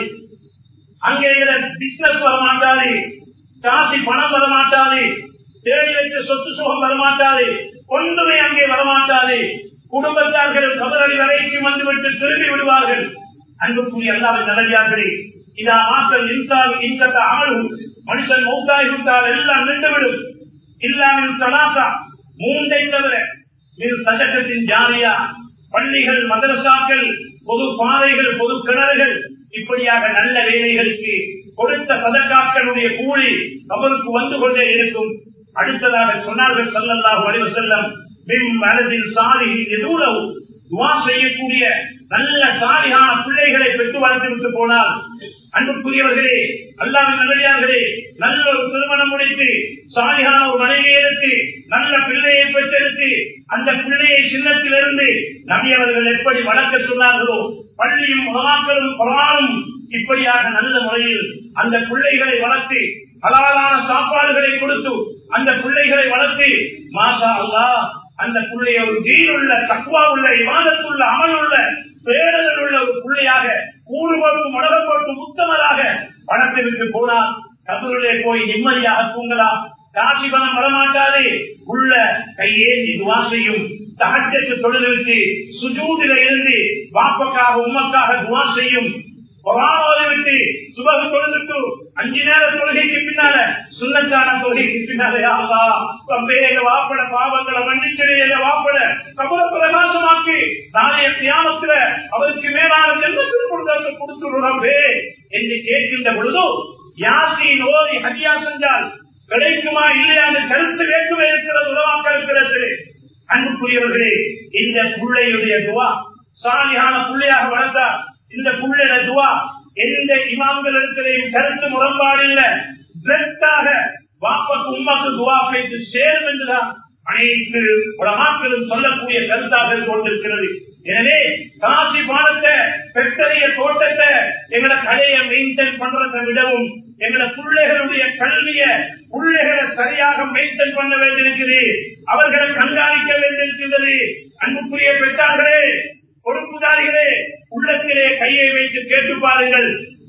அங்கே எங்களை பிசினஸ் வர மாட்டாது காசி பணம் வர மாட்டாது தேடி வச்ச சொத்து சுகம் வர மாட்டாது ஒன்றுமே அங்கே வரமாட்டாது குடும்பத்தார்கள் கபரடி வரைக்கும் வந்துவிட்டு திரும்பி விடுவார்கள் அன்புக்குரிய எல்லாரும் நல்லதார்களே இதா மாற்றம் இருந்தால் இந்த ஆளும் மனுஷன் மௌத்தாகிவிட்டால் எல்லாம் நின்றுவிடும் இல்லாமல் சலாசா மூன்றை தவிர இது சட்டத்தின் ஜாலியா பள்ளிகள் மதரசாக்கள் பொது பாதைகள் பொது கிணறுகள் இப்படியாக நல்ல வேலைகளுக்கு கொடுத்த சதக்காக்களுடைய கூலி அவருக்கு வந்து கொண்டே இருக்கும் அடுத்ததாக சொன்னார்கள் சல்லல்லாஹு அலைஹி வஸல்லம் மின் மனதில் சாதி எதுவும் துவா செய்யக்கூடிய நல்ல சாலியான பிள்ளைகளை பெற்று வளர்த்து விட்டு போனால் அன்புக்குரியவர்களே அல்லாவின் நல்லடியார்களே நல்ல ஒரு திருமணம் முடித்து சாலியான ஒரு மனைவியை எடுத்து நல்ல பிள்ளையை பெற்றெடுத்து அந்த பிள்ளையை சின்னத்திலிருந்து நபி அவர்கள் எப்படி வளர்க்க சொன்னார்களோ பள்ளியும் உலமாக்களும் குரானும் இப்படியாக நல்ல முறையில் அந்த பிள்ளைகளை வளர்த்து ஹலாலான சாப்பாடுகளை கொடுத்து அந்த பிள்ளைகளை வளர்த்து மாசா அல்லா அந்த பிள்ளைய ஒரு தீன் உள்ள தக்குவா உள்ள இவாதத்துள்ள அமல் உள்ள பேரல் உள்ள ஒரு பிள்ளையாக கூறு போட்டு மடல் போட்டு முத்தமராக பணத்தை விட்டு போனால் கபூரிலே போய் நிம்மதியாக தூங்கலாம் காசி பணம் வரமாட்டாது உள்ள கையே இதுவா செய்யும் தகச்சத்து தொழிலுக்கு சுஜூதில இருந்து வாப்பக்காக உமக்காக துவா செய்யும் பொறாமலை விட்டு சுபகு தொழுதுட்டு அஞ்சு நேர தொழுகைக்கு பின்னால சுண்ணத்தான தொழுகைக்கு பின்னால ஆகா பம்பேக வாப்பட பாவங்களை மன்னிச்சிடையில வாப்பட கபல பிரகாசமாக்கி நாளைய தியானத்துல அவருக்கு மேலான செல்வத்தில் கொடுத்து கொடுத்துடுறோம்பே என்று கேட்கின்ற பொழுது யாசின் ஓதி ஹதியா சென்றால் கிடைக்குமா இல்லையா என்று கருத்து வேற்றுமை இருக்கிறது உலவாக்க இருக்கிறது அன்புக்குரியவர்களே இந்த பிள்ளையுடைய துவா சாலியான பிள்ளையாக வளர்த்தார் இந்த புள்ளட துவா எந்த இமாம்கள் இருக்கிறையும் கருத்து முரண்பாடு இல்ல டிரெக்டாக வாப்பக்கு உமாக்கு துவா வைத்து சேரும் என்றுதான் அனைத்து உலமாக்களும் சொல்லக்கூடிய கருத்தாக கொண்டிருக்கிறது எனவே காசி பாடத்தை பெற்றறிய தோட்டத்தை எங்களை கடையை மெயின்டைன் பண்றதை விடவும் எங்களை பிள்ளைகளுடைய கல்விய பிள்ளைகளை சரியாக மெயின்டைன் பண்ண வேண்டியிருக்கிறது அவர்களை கண்காணிக்க வேண்டியிருக்கிறது அன்புக்குரிய பெற்றார்களே பொறுப்புதாரிகளே உள்ளத்திலே கையை வைத்து கேட்டு பாருங்கள்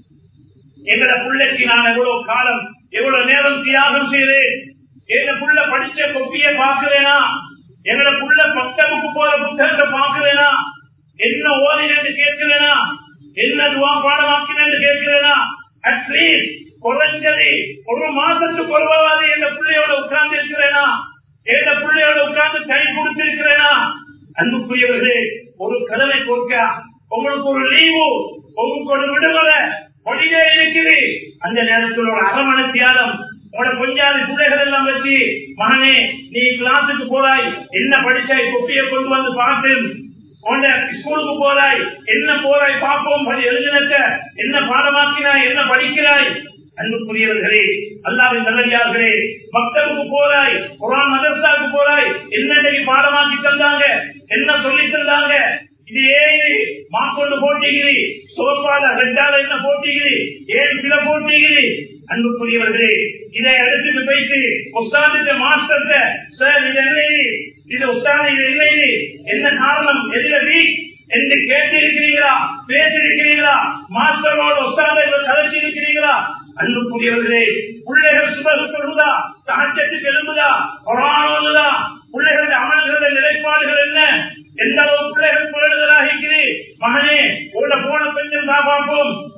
எங்களை பிள்ளைக்கு நான் எவ்வளவு காலம் எவ்வளவு நேரம் தியாகம் செய்தேன் எங்க புள்ள படிச்ச கொப்பிய பாக்குறேனா எங்களை புள்ள பக்தமுக்கு போற புத்தகத்தை பாக்குறேனா என்ன ஓதினு கேட்கிறேனா என்ன துவா பாடமாக்கினு கேட்கிறேனா அட்லீஸ்ட் குறைஞ்சது ஒரு மாசத்துக்கு ஒருவாவது எங்க பிள்ளையோட உட்கார்ந்து இருக்கிறேனா எங்க பிள்ளையோட உட்கார்ந்து கை கொடுத்திருக்கிறேனா அன்புக்குரியவர்களே ஒரு கதவை கொடுக்க உங்களுக்கு ஒரு லீவு உங்களுக்கு ஒரு விடுதலை ஒளியே இருக்குது அந்த நேரத்தில் ஒரு அரமண தியாகம் உங்களோட கொஞ்சாது பிள்ளைகள் எல்லாம் வச்சு மகனே நீ கிளாஸுக்கு போறாய் என்ன படிச்சாய் கொப்பியை கொண்டு வந்து பார்த்து உன்ன ஸ்கூலுக்கு போறாய் என்ன போறாய் பார்ப்போம் படி எழுதினத்த என்ன பாடமாக்கினாய் என்ன படிக்கிறாய் அன்புக்குரியவர்களே அல்லாவின் நல்லடியார்களே மக்களுக்கு போறாய் குரான் மதரசாவுக்கு போறாய் என்ன பாடமாக்கி தந்தாங்க என்ன சொல்லி தந்தாங்க இதே மாக்கொண்டு போட்டிகிறி சோப்பால ரெண்டால என்ன போட்டிகிறி ஏன் சில போட்டிகிறி அன்புக்குரியவர்களே இதை எடுத்துட்டு போயிட்டு உஸ்தாந்த மாஸ்டர்ட்ட சார் இது என்ன இது உஸ்தான இது இல்லை என்ன காரணம் எதுல வீக் என்று கேட்டிருக்கிறீர்களா பேசியிருக்கிறீர்களா மாஸ்டரோட உஸ்தான கதைச்சி இருக்கிறீர்களா அன்புக்குரியவர்களே பிள்ளைகள் சுபகுதா சாட்சத்துக்கு எழும்புதா கொரோனா பிள்ளைகளுடைய அமல்களுடைய நிலைப்பாடுகள் என்ன எந்த அளவு பிள்ளைகள் புகழுதலாக இருக்கிறேன் மகனே உள்ள போன கொஞ்சம் தான் பார்ப்போம்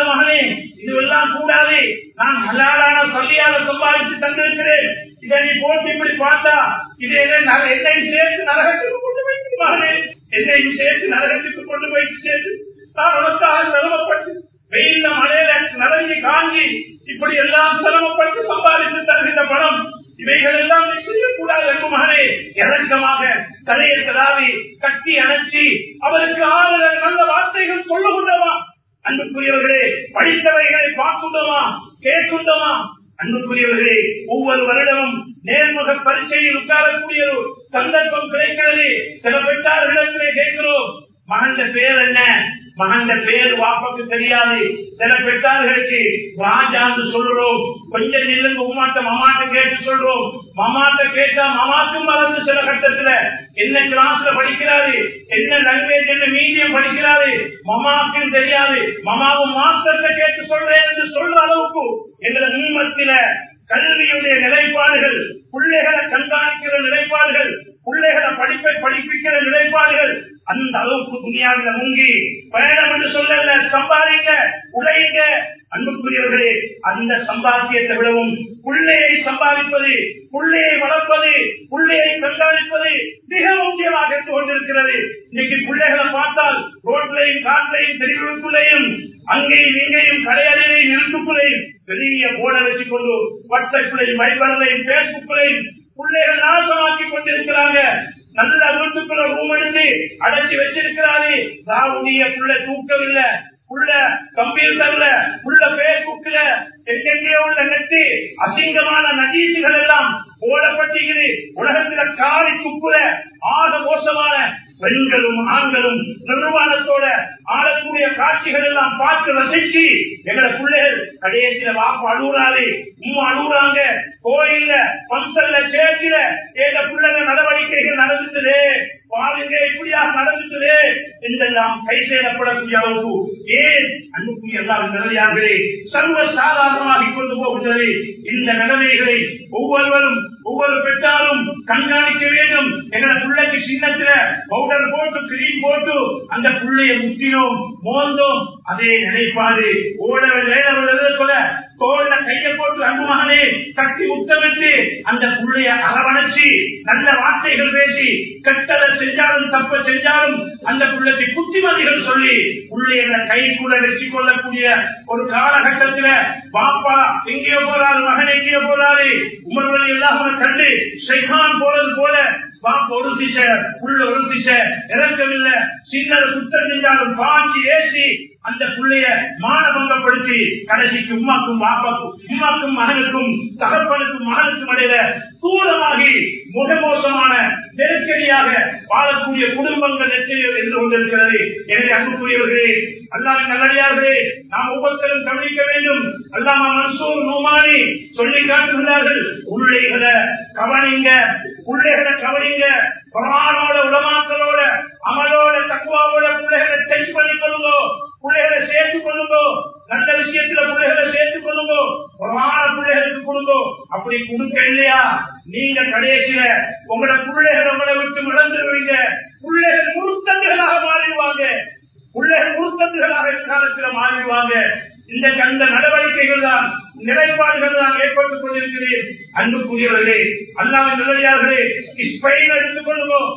மகனே இதுவெல்லாம் கூடாது நான் ஹலாலான சொல்லியால சம்பாதித்து தந்திருக்கிறேன் இதை நீ போட்டு இப்படி பார்த்தா இது என்ன நர- என்னையும் சேர்த்து நரகத்துக்கு கொண்டு போய் மகனே என்னையும் சேர்த்து நரகத்துக்கு கொண்டு போய் சேர்த்து நான் உனக்காக சிரமப்பட்டு வெயில்ல மழையில நனைஞ்சு காஞ்சி இப்படி எல்லாம் சிரமப்பட்டு சம்பாதித்து தருகின்ற பணம் இவைகள் எல்லாம் நீ செய்யக்கூடாது என்று மகனே இறக்கமாக தலையை கதாவி கட்டி அணைச்சி அவருக்கு ஆறுதல் நல்ல வார்த்தைகள் சொல்லுகின்றமா அன்புக்குரியவர்களே படித்தவைகளை பார்க்கின்றோமா கேட்கின்றோமா அன்புக்குரியவர்களே ஒவ்வொரு வருடமும் நேர்முக பரீட்சையில் உட்காரக்கூடிய ஒரு சந்தர்ப்பம் கிடைக்கிறது சில பெற்றார்களிடத்திலே கேட்கிறோம் மகந்த பேர் என்ன மகந்த பேர் வாப்பக்கு தெரியாது சில பெற்றார்களுக்கு ராஜான்னு சொல்றோம் கொஞ்சம் நில்லுங்க உமாட்ட மமாட்ட கேட்டு சொல்றோம் மமாட்ட கேட்டா மமாக்கும் மறந்து சில கட்டத்துல என்ன கிளாஸ்ல படிக்கிறாரு என்ன லாங்குவேஜ் என்ன மீடியம் படிக்கிறாரு மமாக்கும் தெரியாது மமாவும் மாஸ்டர்ல கேட்டு சொல்றேன் என்று சொல்ற அளவுக்கு எங்களை முன்மத்தில கல்வியுடைய நிலைப்பாடுகள் பிள்ளைகளை கண்காணிக்கிற நிலைப்பாடுகள் பிள்ளைகளை படிப்பை படிப்பிக்கிற நிலைப்பாடுகள் அந்த அளவுக்கு துணியாவில முங்கி பயணம் என்று சொல்லல சம்பாதிங்க உழைங்க அன்புக்குரியவர்களே அந்த சம்பாத்தியத்தை விடவும் பிள்ளையை சம்பாதிப்பது பிள்ளையை வளர்ப்பது பிள்ளையை கண்காணிப்பது மிக முக்கியமாக இருந்து கொண்டிருக்கிறது இன்னைக்கு பிள்ளைகளை பார்த்தால் ரோட்லையும் காட்டிலையும் தெருவுக்குள்ளேயும் அங்கேயும் இங்கேயும் கடையறையிலையும் இருட்டுக்குள்ளேயும் பெரிய போர்டை வச்சுக்கொண்டு வாட்ஸ்அப்லையும் வைபர்லையும் பேஸ்புக்லையும் பிள்ளைகள் நாசமாக்கி கொண்டிருக்கிறாங்க நல்ல வீட்டுக்குள்ள ரூம் எடுத்து அடைச்சி வச்சிருக்கிறாரு தாவுடைய புள்ள தூக்கவில்லை உள்ள கம்ப்யூட்டர்ல உள்ள பேஸ்புக்ல எங்கெங்கேயோ உள்ள நெட்டு அசிங்கமான நஜீசுகள் எல்லாம் போடப்பட்டிருக்குது உலகத்துல காரி துப்புற ஆக மோசமான பெண்களும் ஆண்களும் நிர்வாணத்தோட ஆளக்கூடிய காட்சிகள் எல்லாம் பார்த்து ரசிச்சு எங்களை பிள்ளைகள் கடைசியில வாப்ப அழுகுறாரு உம்மா அழுகுறாங்க கோயில்ல பங்கல்ல சேர்ச்சில எங்க பிள்ளைங்க நடவடிக்கைகள் நடந்துட்டுது பாருங்க இப்படியாக நடந்துட்டுது என்றெல்லாம் கை செய்யப்படக்கூடிய அளவுக்கு ஏன் அன்புக்குரிய எல்லாரும் நிலையார்களே சர்வ சாதாரணமாக கொண்டு போகின்றது இந்த நிலைமைகளை ஒவ்வொருவரும் ஒவ்வொரு பெற்றாரும் கண்காணிக்க வேண்டும் எங்களை பிள்ளைக்கு சின்னத்துல பவுடர் போட்டு கிரீம் போட்டு அந்த பிள்ளைய முட்டினோம் மோந்தோம் அதே நிலைப்பாடு ஓடவில்லை போல தோல்ல கையை போட்டு அன்பு மகனே கட்டி முத்தமிட்டு அந்த புள்ளைய அரவணைச்சு நல்ல வார்த்தைகள் பேசி கெட்டதை செஞ்சாலும் தப்ப செஞ்சாலும் அந்த பிள்ளைக்கு புத்திமதிகள் சொல்லி பிள்ளைகளை கைக்குள்ள வச்சு கொள்ளக்கூடிய ஒரு காலகட்டத்துல பாப்பா எங்கேயோ போறாரு மகன் எங்கேயோ போறாரு உமர்வழி எல்லாம் கண்டு ஷைகான் போறது போல பாப்ப ஒரு திசை புள்ள ஒரு திசை இறக்கவில்லை சின்ன குத்தம் செஞ்சாலும் பாஞ்சி ஏசி அந்த பிள்ளைய மானபங்கப்படுத்தி கடைசிக்கு உமாக்கும் பாப்பாக்கும் உமாக்கும் மகனுக்கும் தகப்பனுக்கும் மகனுக்கும் இடையில தூரமாகி முக மோசமான நெருக்கடியாக வாழக்கூடிய குடும்பங்கள் எத்தனையோ இருந்து கொண்டிருக்கிறது எனவே அன்புக்குரியவர்களே அல்லாவின் நல்லடியார்களே நாம் ஒவ்வொருத்தரும் கவனிக்க வேண்டும் அல்லாம மன்சூர் நோமானி சொல்லி காட்டுகிறார்கள் உள்ளைகளை கவனிங்க உள்ளைகளை கவனிங்க குரானோட உலமாக்களோட அமலோட தக்குவாவோட பிள்ளைகளை டெஸ்ட் பண்ணி கொள்ளுங்க பிள்ளைகளை சேர்த்து கொள்ளுங்க நல்ல விஷயத்துல பிள்ளைகளை சேர்த்து கொள்ளுங்க குரான பிள்ளைகளுக்கு கொடுங்க அப்படி கொடுக்க இல்லையா நீங்க கடைசியில உங்களோட பிள்ளைகளை உங்களை விட்டு இழந்துருவீங்க பிள்ளைகள் முழுத்தண்டுகளாக மாறிடுவாங்க பிள்ளைகள் முழுத்தண்டுகளாக காலத்தில் மாறிடுவாங்க இந்த அந்த நடவடிக்கைகள் தான் நிலைப்பாடுகள் தான் ஏற்பட்டுக் கொண்டிருக்கிறேன் அன்புக்குரியவர்களே அல்லாவின் நிலையார்களே ஸ்பெயின் எடுத்துக் கொள்ளுவோம்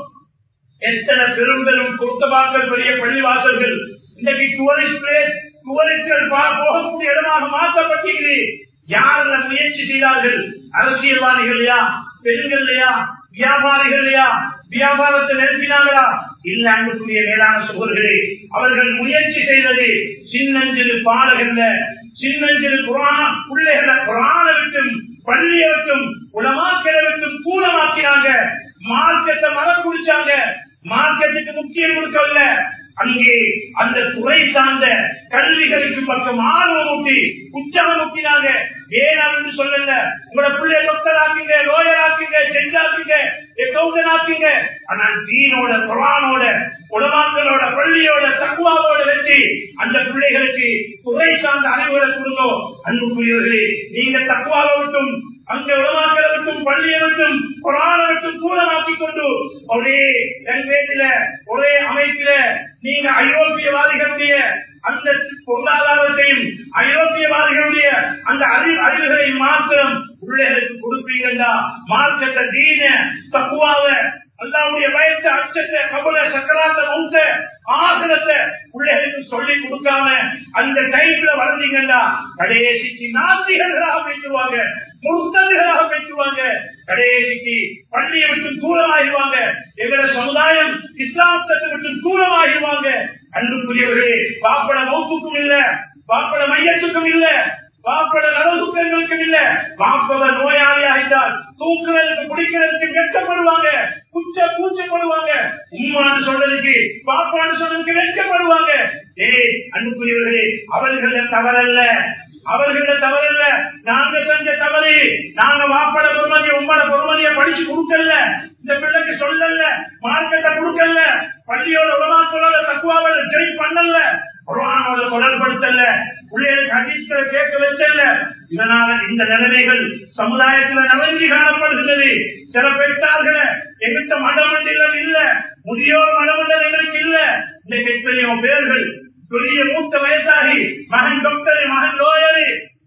எத்தனை பெரும் பெரும் குருத்தபாக்கள் பெரிய பள்ளிவாசல்கள் இன்றைக்கு டூரிஸ்ட் பிளேஸ் டூரிஸ்ட்கள் போகக்கூடிய இடமாக மாற்றப்பட்டிருக்கிறது யார் முயற்சி செய்தார்கள் அரசியல்வாதிகளையா பெண்கள்லையா வியாபாரிகளையா வியாபாரத்தை நிரப்பினாங்களா இல்ல அன்புக்குரிய மேலான சகோதரர்களே அவர்கள் முயற்சி செய்தது சின்னஞ்சிறு பாலகல்ல சின்னஞ்சிறு குரான் பிள்ளைகளை குரான விட்டும் பள்ளியை விட்டும் உலமாக்களை விட்டும் தூரமாக்கினாங்க மார்க்கெட்டை மரம் குடிச்சாங்க மார்க்கெட்டுக்கு முக்கியம் கொடுக்கவில்லை அங்கே அந்த துறை சார்ந்த கல்விகளுக்கு பக்கம் ஆர்வம் ஊட்டி உற்சாகம் ஊட்டினாங்க ஏன் என்று சொல்லல உங்களோட பிள்ளைய டாக்டர் ஆக்குங்க லோயர் ஆக்குங்க ஜட்ஜ் ஆக்குங்க அக்கௌண்டன்ட் ஆக்குங்க ஆனால் தீனோட குரானோட உலமாக்களோட பள்ளியோட தக்குவாவோட வச்சு அந்த பிள்ளைகளுக்கு துறை சார்ந்த அறிவுரை கொடுங்க அன்புக்குரியவர்களே நீங்க தக்குவாவை விட்டும் அங்க உலமாக்களை விட்டும் பள்ளியை விட்டும் குரானை விட்டும் தூரமாக்கி கொண்டு ஒரே லாங்குவேஜில ஒரே அமைப்பில நீங்க ஐரோப்பியவாதிகளுடைய அந்த பொருளாதாரத்தையும் ஐரோப்பியவாதிகளுடைய அந்த அறிவு அறிவுகளை மாத்திரம் பிள்ளைகளுக்கு கொடுப்பீங்கடா மார்க்கத்தை தீன தக்குவாவ அல்லாவுடைய வயசு அச்சத்தை கபல சக்கராத்த மௌத்த ஆசனத்தை பிள்ளைகளுக்கு சொல்லி கொடுக்காம அந்த டைப்ல வளர்ந்தீங்கன்னா கடைசிக்கு நாத்திகர்களாக பேசுவாங்க முர்த்தர்களாக பேசுவாங்க கடைசிக்கு பள்ளியை விட்டு தூரமாகிடுவாங்க எங்கள சமுதாயம் இஸ்லாமத்தை விட்டு தூரமாகிடுவாங்க அன்புக்குரியவர்களே பாப்பட மௌத்துக்கும் இல்ல பாப்பட மையத்துக்கும் இல்ல பாப்பட நலவுக்கங்களுக்கும் இல்ல பாப்பவ நோயாளி ஆகிட்டால் தூக்குறதுக்கு குடிக்கிறதுக்கு கஷ்டப்படுவாங்க குச்ச கூச்சப்படுவாங்க உம்மான்னு சொல்றதுக்கு பாப்பான்னு சொல்றதுக்கு வெட்கப்படுவாங்க ஏய் அன்புக்குரியவர்களே அவர்கள தவறல்ல அவர்கள தவறல்ல நாங்க செஞ்ச தவறு நாங்க வாப்பட பொறுமதிய உம்மட பொறுமதிய படிச்சு கொடுக்கல இந்த பிள்ளைக்கு சொல்லல மார்க்கத்தை கொடுக்கல பள்ளியோட உலமா சொல்லல தக்குவாவோட ட்ரெயின் பண்ணல குரானோட தொடர்படுத்தல பிள்ளைகளுக்கு அதிர்ஷ்ட கேட்க வச்சல இதனால இந்த நிலைமைகள் சமுதாயத்துல நலஞ்சி காணப்படுகிறது சில பெற்றார்களை எங்கிட்ட மடமண்டலம் இல்ல முதியோர் மடமண்டலம் எங்களுக்கு இல்ல இன்னைக்கு எத்தனையோ பேர்கள் பெரிய மூத்த வயசாகி மகன் டாக்டர் மகன் லோயரு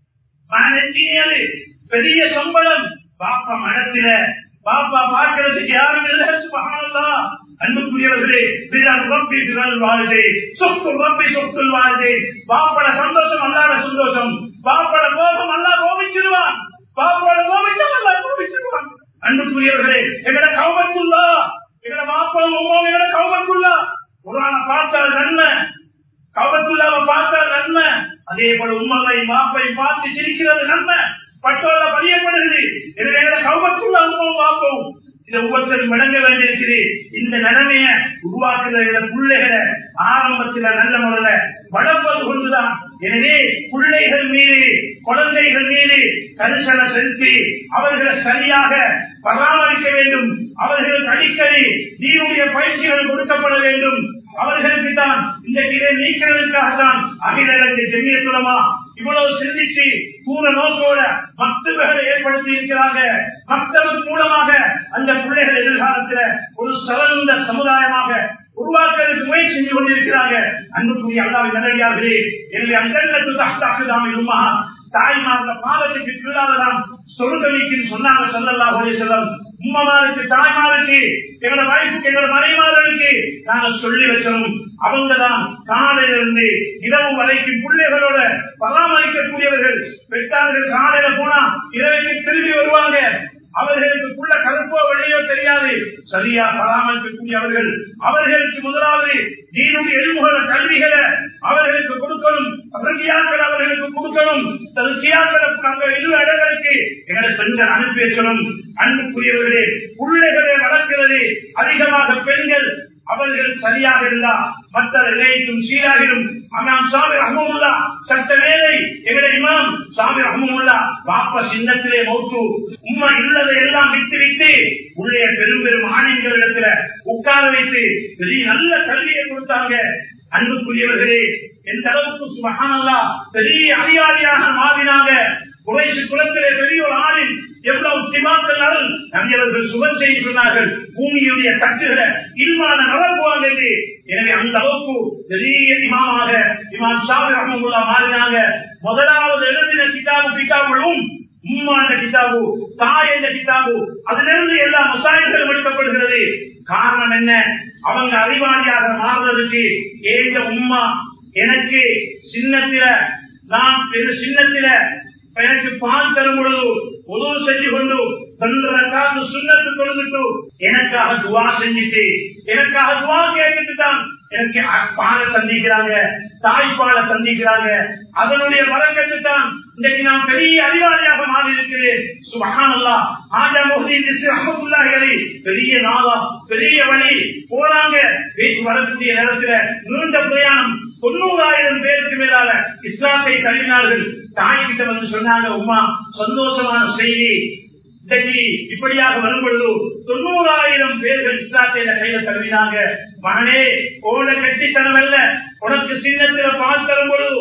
மகன் என்ஜினியரு பெரிய சம்பளம் பாப்பா மனத்தில பாப்பா பார்க்கறதுக்கு யாரும் இல்லை சுபஹானல்லா அன்புக்குரியவர்களே பிறர் ரப்பி பிறல் வாழ்தே சொத்து ரப்பி சொத்துள் வாழ்தே பாப்பட சந்தோஷம் அல்லாத சந்தோஷம் பாப்பட கோபம் அல்லா கோபிச்சிருவான் பாப்பட கோபிச்சம் அல்லா கோபிச்சிருவான் அன்புக்குரியவர்களே எங்கட கவபத்துள்ளா எங்கட மாப்பம் உமாவும் எங்கட கவபத்துள்ளா குரான பார்த்தால் நன்மை கவபத்துள்ளாவை பார்த்தால் நன்மை அதே போல உண்மை மாப்பை பார்த்து சிரிக்கிறது நன்மை பட்டோல பதியப்படுகிறது எனவே கவபத்துள்ள அனுபவம் பார்ப்போம் இதை ஒவ்வொருத்தரும் விளங்க வேண்டியிருக்குது இந்த நிலைமைய உருவாக்குகிற பிள்ளைகளை ஆரம்பத்தில் நல்ல முறையில வளர்ப்பது கொண்டுதான் எனவே பிள்ளைகள் மீது குழந்தைகள் மீது கரிசன செலுத்தி அவர்களை சரியாக பராமரிக்க வேண்டும் அவர்களுக்கு அடிக்கடி நீருடைய பயிற்சிகள் கொடுக்கப்பட வேண்டும் அவர்களுக்கு தான் இந்த இதை நீக்கிறதுக்காகத்தான் அகில இலங்கை செம்மியத்துலமா இவ்வளவு சிந்திச்சு தூர நோக்கோட மக்தர்களை ஏற்படுத்தி இருக்கிறாங்க மக்தர்கள் மூலமாக அந்த பிள்ளைகள் எதிர்காலத்தில் ஒரு சிறந்த சமுதாயமாக உருவாக்குவதற்கு முயற்சி செஞ்சு கொண்டிருக்கிறாங்க அன்புக்குரிய அல்லாவின் நல்லடியார்களே எனவே அந்த தாக்குதாம இருமா தாய்மார்ந்த பாதத்துக்கு கீழாதான் சொருக்கமிக்கு சொன்னாங்க சொல்லலாம் ஒரே செல்லம் உம்மமாருக்கு தாய்மாருக்கு எங்களோட வாய்ப்புக்கு எங்களோட மனைமார்களுக்கு நாங்க சொல்லி வச்சோம் அவங்கதான் காலையில இருந்து இரவு வரைக்கும் பிள்ளைகளோட பராமரிக்கக்கூடியவர்கள் பெற்றார்கள் காலையில போனா இரவைக்கு திரும்பி வருவாங்க அவர்களுக்கு உள்ள கருப்போ வெளியோ தெரியாது சரியா பராமரிக்கக்கூடியவர்கள் அவர்களுக்கு முதலாவது நீருடைய எலும்புகள கல்விகளை அவர்களுக்கு கொடுக்கணும் அசங்கியாக்கள் அவர்களுக்கு கொடுக்கணும் தருசியாக்கள் அங்க இரு இடங்களுக்கு எங்களை பெண்கள் அனுப்பி வைக்கணும் அன்புக்குரியவர்களே பிள்ளைகளை வளர்க்கிறது அதிகமாக பெண்கள் அவர்கள் சரியாக இருந்தா மற்ற நிலையத்தும் சீராகிடும் அண்ணாம் சாமி ரஹமுல்லா சட்ட வேலை எங்களை இமாம் சாமி ரஹமுல்லா பாப்பா சின்னத்திலே மௌத்து உண்மை உள்ளதை எல்லாம் விட்டு விட்டு உள்ளே பெரும் பெரும் ஆணையங்களிடத்துல உட்கார வைத்து பெரிய நல்ல கல்வியை கொடுத்தாங்க அன்புக்குரியவர்களே எந்த அளவுக்கு சுபகானல்லா பெரிய அதிகாரியாக மாறினாங்க குறைசி குலத்திலே பெரிய ஒரு ஆணின் எவ்வளவு திமாக்கள் நபியவர்கள் சுகம் செய்து சொன்னார்கள் பூமியுடைய தட்டுகளை இல்மான நலர்புவாங்க எனவே அந்த அளவுக்கு பெரிய இமாமாக இமாம் ஷாபி ரஹமுல்லா மாறினாங்க முதலாவது எழுதின கிதாபு கிதாபுகளும் உம்மா என்ற கிதாபு தாய் என்ற கிதாபு அதிலிருந்து எல்லா மசாயங்களும் எடுக்கப்படுகிறது காரணம் என்ன அவங்க அறிவாளியாக மாறுறதுக்கு ஏந்த உம்மா எனக்கு சின்னத்தில நான் சின்னத்தில எனக்கு பால் தரும் பொழுது உதவு செஞ்சு கொண்டு தன்றதற்காக சுண்ணத்து கொடுத்துட்டு எனக்காக துவா செஞ்சுட்டு எனக்காக துவா கேட்டுட்டு தான் எனக்கு பாலை சந்திக்கிறாங்க தாய்ப்பாலை சந்திக்கிறாங்க அதனுடைய வழக்கத்து தான் இன்றைக்கு நான் பெரிய அறிவாளியாக மாறி இருக்கிறேன் சுபகானல்லா ஆஜா முகதி அஹமதுல்லாஹி பெரிய நாளா பெரிய வழி போறாங்க வீட்டு வரக்கூடிய நேரத்துல நீண்ட பிரயாணம் தொண்ணூறாயிரம் பேருக்கு மேலால இஸ்லாத்தை தள்ளினார்கள் தாய்கிட்ட வந்து சொன்னாங்க உமா சந்தோஷமான செய்தி இன்றைக்கு இப்படியாக வரும் பொழுது தொண்ணூறாயிரம் பேர்கள் இஸ்லாத்தை கையில தருவினாங்க மகனே ஓட கட்டித்தனம் அல்ல உனக்கு சின்னத்தில பால் தரும் பொழுது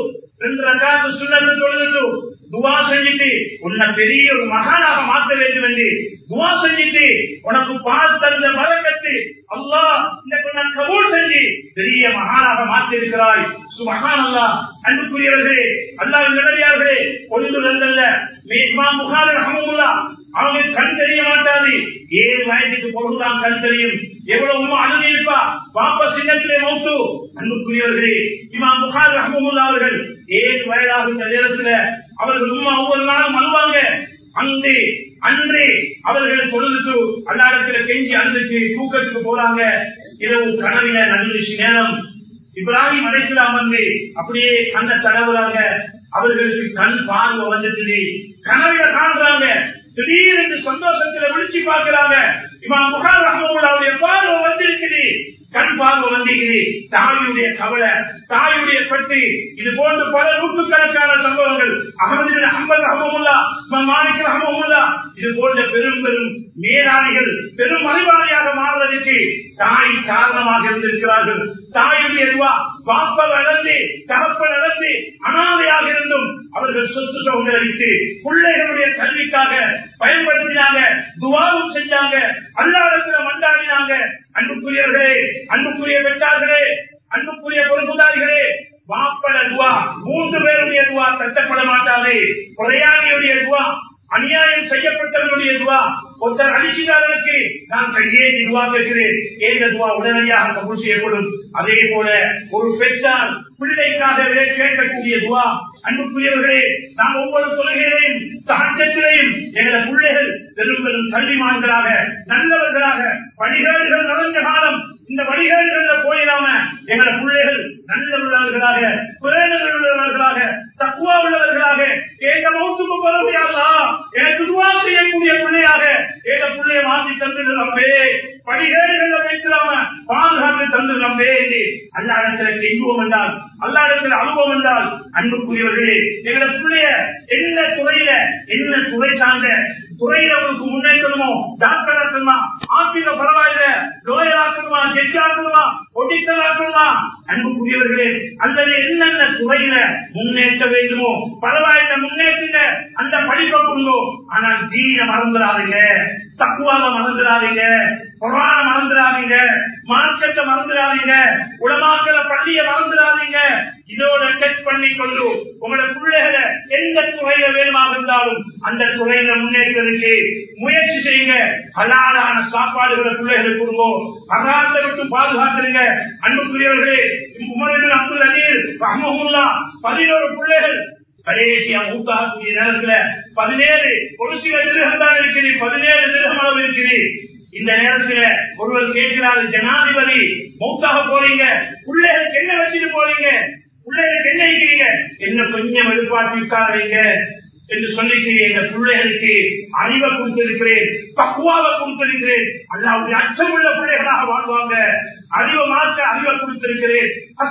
ரெண்டு ரகாத்து சுண்ணத்து தொழுதுட்டு துவா செஞ்சுட்டு உன்னை பெரிய ஒரு மகானாக மாற்ற வேண்டும் என்று துவா செஞ்சுட்டு உனக்கு பால் தந்த மரக்கத்து அல்லாஹ் இந்த உன்னை கபூல் செஞ்சு பெரிய மகானாக மாற்றி இருக்கிறாய் சுமகான் அல்லா அன்புக்குரியவர்களே அல்லாஹ் நிலையார்களே ஒன்று நல்ல மேமா முகாதர் அகமுல்லா அவங்களுக்கு கண் தெரிய மாட்டாது ஏழு வயதுக்கு பொழுதுதான் கண் தெரியும் எவ்வளவு உமா அனுபவிப்பா பாப்பா சின்னத்திலே மௌத்து அன்புக்குரியவர்களே இமாம் புகார் ரஹமுல்லா அவர்கள் ஏழு வயதாகும் இந்த நேரத்துல அவர்கள் உமா ஒவ்வொரு நாளும் அழுவாங்க அங்கே அன்றே அவர்கள் தொழுதுட்டு அல்லாடத்துல கெஞ்சி அழுதுட்டு தூக்கத்துக்கு போறாங்க இரவு கனவில நடுநிசி நேரம் இப்ராஹிம் அலைசலாம் வந்து அப்படியே கண்ண தடவுறாங்க அவர்களுக்கு கண் பார்வை வந்துட்டு கனவில காண்றாங்க திடீரென்று சந்தோஷத்துல விழிச்சு பார்க்கிறாங்க இவன் முகார் ரஹமுல்லாவுடைய பார்வை வந்திருக்குது கண் பார்வை வந்திருக்குது தாயுடைய கவலை தாயுடைய பட்டு இது போன்ற பல நூற்றுக்கணக்கான சம்பவங்கள் அகமது அம்பல் ரஹமுல்லா மாணிக் ரஹமுல்லா இது போன்ற பெரும் பெரும் மேலாளிகள் பெரும் அறிவாளியாக மாறுவதற்கு தாய் காரணமாக இருந்திருக்கிறார்கள் தாயுடைய ரூபா பாப்ப வளர்ந்து தகப்ப வளர்ந்து அனாதையாக இருந்தும் அவர்கள் சொத்து சுகங்களை அளித்து பிள்ளைகளுடைய கல்விக்காக பயன்படுத்தினாங்க துவாவும் செஞ்சாங்க அல்லாடத்துல மண்டாடினாங்க அன்புக்குரியவர்களே அன்புக்குரிய பெற்றார்களே அன்புக்குரிய பொறுப்புதாரிகளே வாப்பட துவா மூன்று பேருடைய துவா தட்டப்பட மாட்டாது கொலையாளியுடைய துவா அநியாயம் செய்யப்பட்டவர்களுடைய துவா ஒருத்தர் அடிச்சுக்காரனுக்கு நான் கையே துவா கேட்கிறேன் ஏங்க துவா உடனடியாக கபூல் செய்யப்படும் அதே போல ஒரு பெற்றார் பிள்ளைக்காகவே கேட்கக்கூடிய துவா அன்புக்குரியவர்களே நாம் ஒவ்வொரு தொழுகையிலையும் சகஜத்திலையும் எங்கள பிள்ளைகள் பெரும் பெரும் கல்விமான்களாக நல்லவர்களாக வழிகேடுகள் நடந்த காலம் இந்த வழிகேடுகள்ல போயிடாம எங்கள பிள்ளைகள் நல்லவர்களாக குறைகள் உள்ளவர்களாக தக்குவா உள்ளவர்களாக எங்க மௌத்துக்கு பரவையாளா எனக்கு துவா செய்யக்கூடிய பிள்ளையாக எங்க பிள்ளைய மாற்றி தந்து நம்பே படிகேடுகளை வைக்கலாம பாதுகாத்து தந்து நம்பே என்று அல்லாடத்துல செய்வோம் என்றால் அல்லாடத்துல அனுபவம் என்றால் அன்புக்குரியவர்களே எங்கள பிள்ளைய என்ன துறையில என்ன துறை சார்ந்த துறையில அவருக்கு முன்னேற்றமோ டாக்டர் ஆக்கணுமா ஆசிரியர் பரவாயில்ல லோயர் ஆக்கணுமா ஜட்ஜ் ஆக்கணுமா ஒடிட்டர் ஆக்கணுமா அன்புக்குரியவர்களே அல்லது என்னென்ன துறையில முன்னேற்ற வேண்டுமோ பரவாயில்ல முன்னேற்றுங்க அந்த படிப்பை கொண்டோ ஆனால் தீன மறந்துடாதீங்க தக்குவாக மறந்துடாதீங்க குரான மறந்துடாதீங்க மார்க்கத்தை மறந்துடாதீங்க உலமாக்கள பள்ளிய மறந்துடாதீங்க இதோட டெஸ்ட் பண்ணி கொண்டு உங்களோட பிள்ளைகளை எந்த துறையில வேணுமாக இருந்தாலும் அந்த துறையில முன்னேற்றதுக்கு முயற்சி செய்யுங்க ஹலாலான சாப்பாடுகளை பிள்ளைகளுக்கு கொடுங்க அகாலத்தை விட்டு பாதுகாத்துருங்க அன்புக்குரியவர்களே உமரின் அப்துல் அலீர் ரஹமுல்லா பதினோரு பிள்ளைகள் கடைசியா மூத்தாக்கூடிய நேரத்துல பதினேழு ஒரு சில திருகம் தான் இருக்குது பதினேழு திருகம் அளவு இருக்குது இந்த நேரத்துல ஒருவர் கேட்கிறாரு ஜனாதிபதி மூத்தாக போறீங்க பிள்ளைகளுக்கு என்ன வச்சுட்டு போறீங்க பிள்ளைகளுக்கு என்ன இருக்கிறீங்க என்ன கொஞ்சம் வெளிப்பாட்டு உட்காருங்க என்று சொல்லிக்கிறேன் இந்த பிள்ளைகளுக்கு அறிவை கொடுத்திருக்கிறேன் பக்குவாவை கொடுத்திருக்கிறேன் அல்லாவுடைய அச்சமுள்ள பிள்ளைகளாக வாழ்வாங்க அறிவை மாற்ற அறிவை கொடுத்திருக்கிறேன்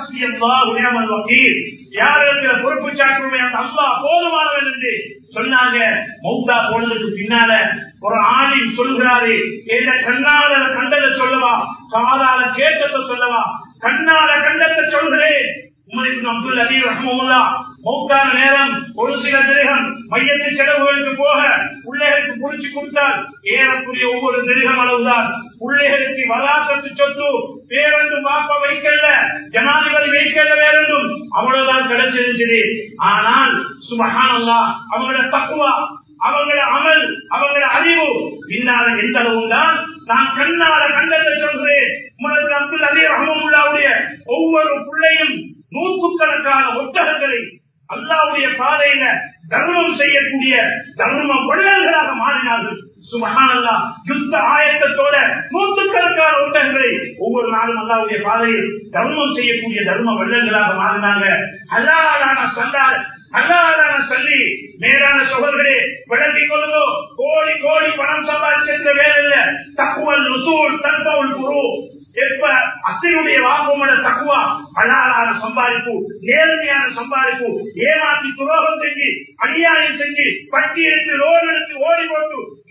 யாருக்கு பொறுப்பு சாட்டுமே அந்த அல்லா போதுமானவன் என்று சொன்னாங்க மௌத்தா போனதுக்கு பின்னால ஒரு ஆணின் சொல்கிறாரு எந்த கண்ணால கண்டதை சொல்லவா காதால கேட்டதை சொல்லவா கண்ணால கண்டத்தை சொல்கிறேன் உமருக்கு அப்துல் அலி ரஹமுல்லா மௌத்தான நேரம் ஒரு சில திருகம் மையத்தின் செலவுகளுக்கு போக பிள்ளைகளுக்கு புடிச்சு கொடுத்தால் ஏறக்கூடிய ஒவ்வொரு திருகம் அளவுதான் பிள்ளைகளுக்கு வராசத்து சொத்து வேறொன்றும் பாப்பா வைக்கல ஜனாதிபதி வைக்கல வேறொன்றும் அவ்வளவுதான் கிடைச்சிருந்தது ஆனால் சுபகானல்லா அவங்களோட தக்குவா அவங்கள அமல் அவங்கள அறிவு இன்னால எந்த அளவு தான் நான் கண்ணால கண்டத்தை சொல்கிறேன் உங்களுக்கு அப்துல் அலி ரஹமுல்லாவுடைய ஒவ்வொரு பிள்ளையும் நூற்றுக்கணக்கான ஒட்டகங்களை அல்லாவுடைய பாதையில தர்மம் செய்யக்கூடிய தர்ம வள்ளல்களாக மாறினார்கள் சுபகானல்லா யுத்த ஆயத்தத்தோட நூற்றுக்கணக்கான ஒட்டகங்களை ஒவ்வொரு நாளும் அல்லாவுடைய பாதையில் தர்மம் செய்யக்கூடிய தர்ம வள்ளல்களாக மாறினாங்க அல்லாதான சந்தால் அல்லாதான சொல்லி மேலான சோழர்களே விளங்கிக் கொள்ளுங்கோ கோடி கோடி பணம் சம்பாதிச்சிருந்த வேலை இல்ல தக்குவல் ருசூல் தன்பவுல் குரு எப்ப அத்தையுடைய வாக்குமோட தக்குவா அழகான சம்பாதிப்பு நேர்மையான சம்பாதிப்பு ஏமாற்றி துரோகம் செஞ்சு அநியாயம் செஞ்சு பட்டி எடுத்து ரோடு எடுத்து ஓடி போட்டு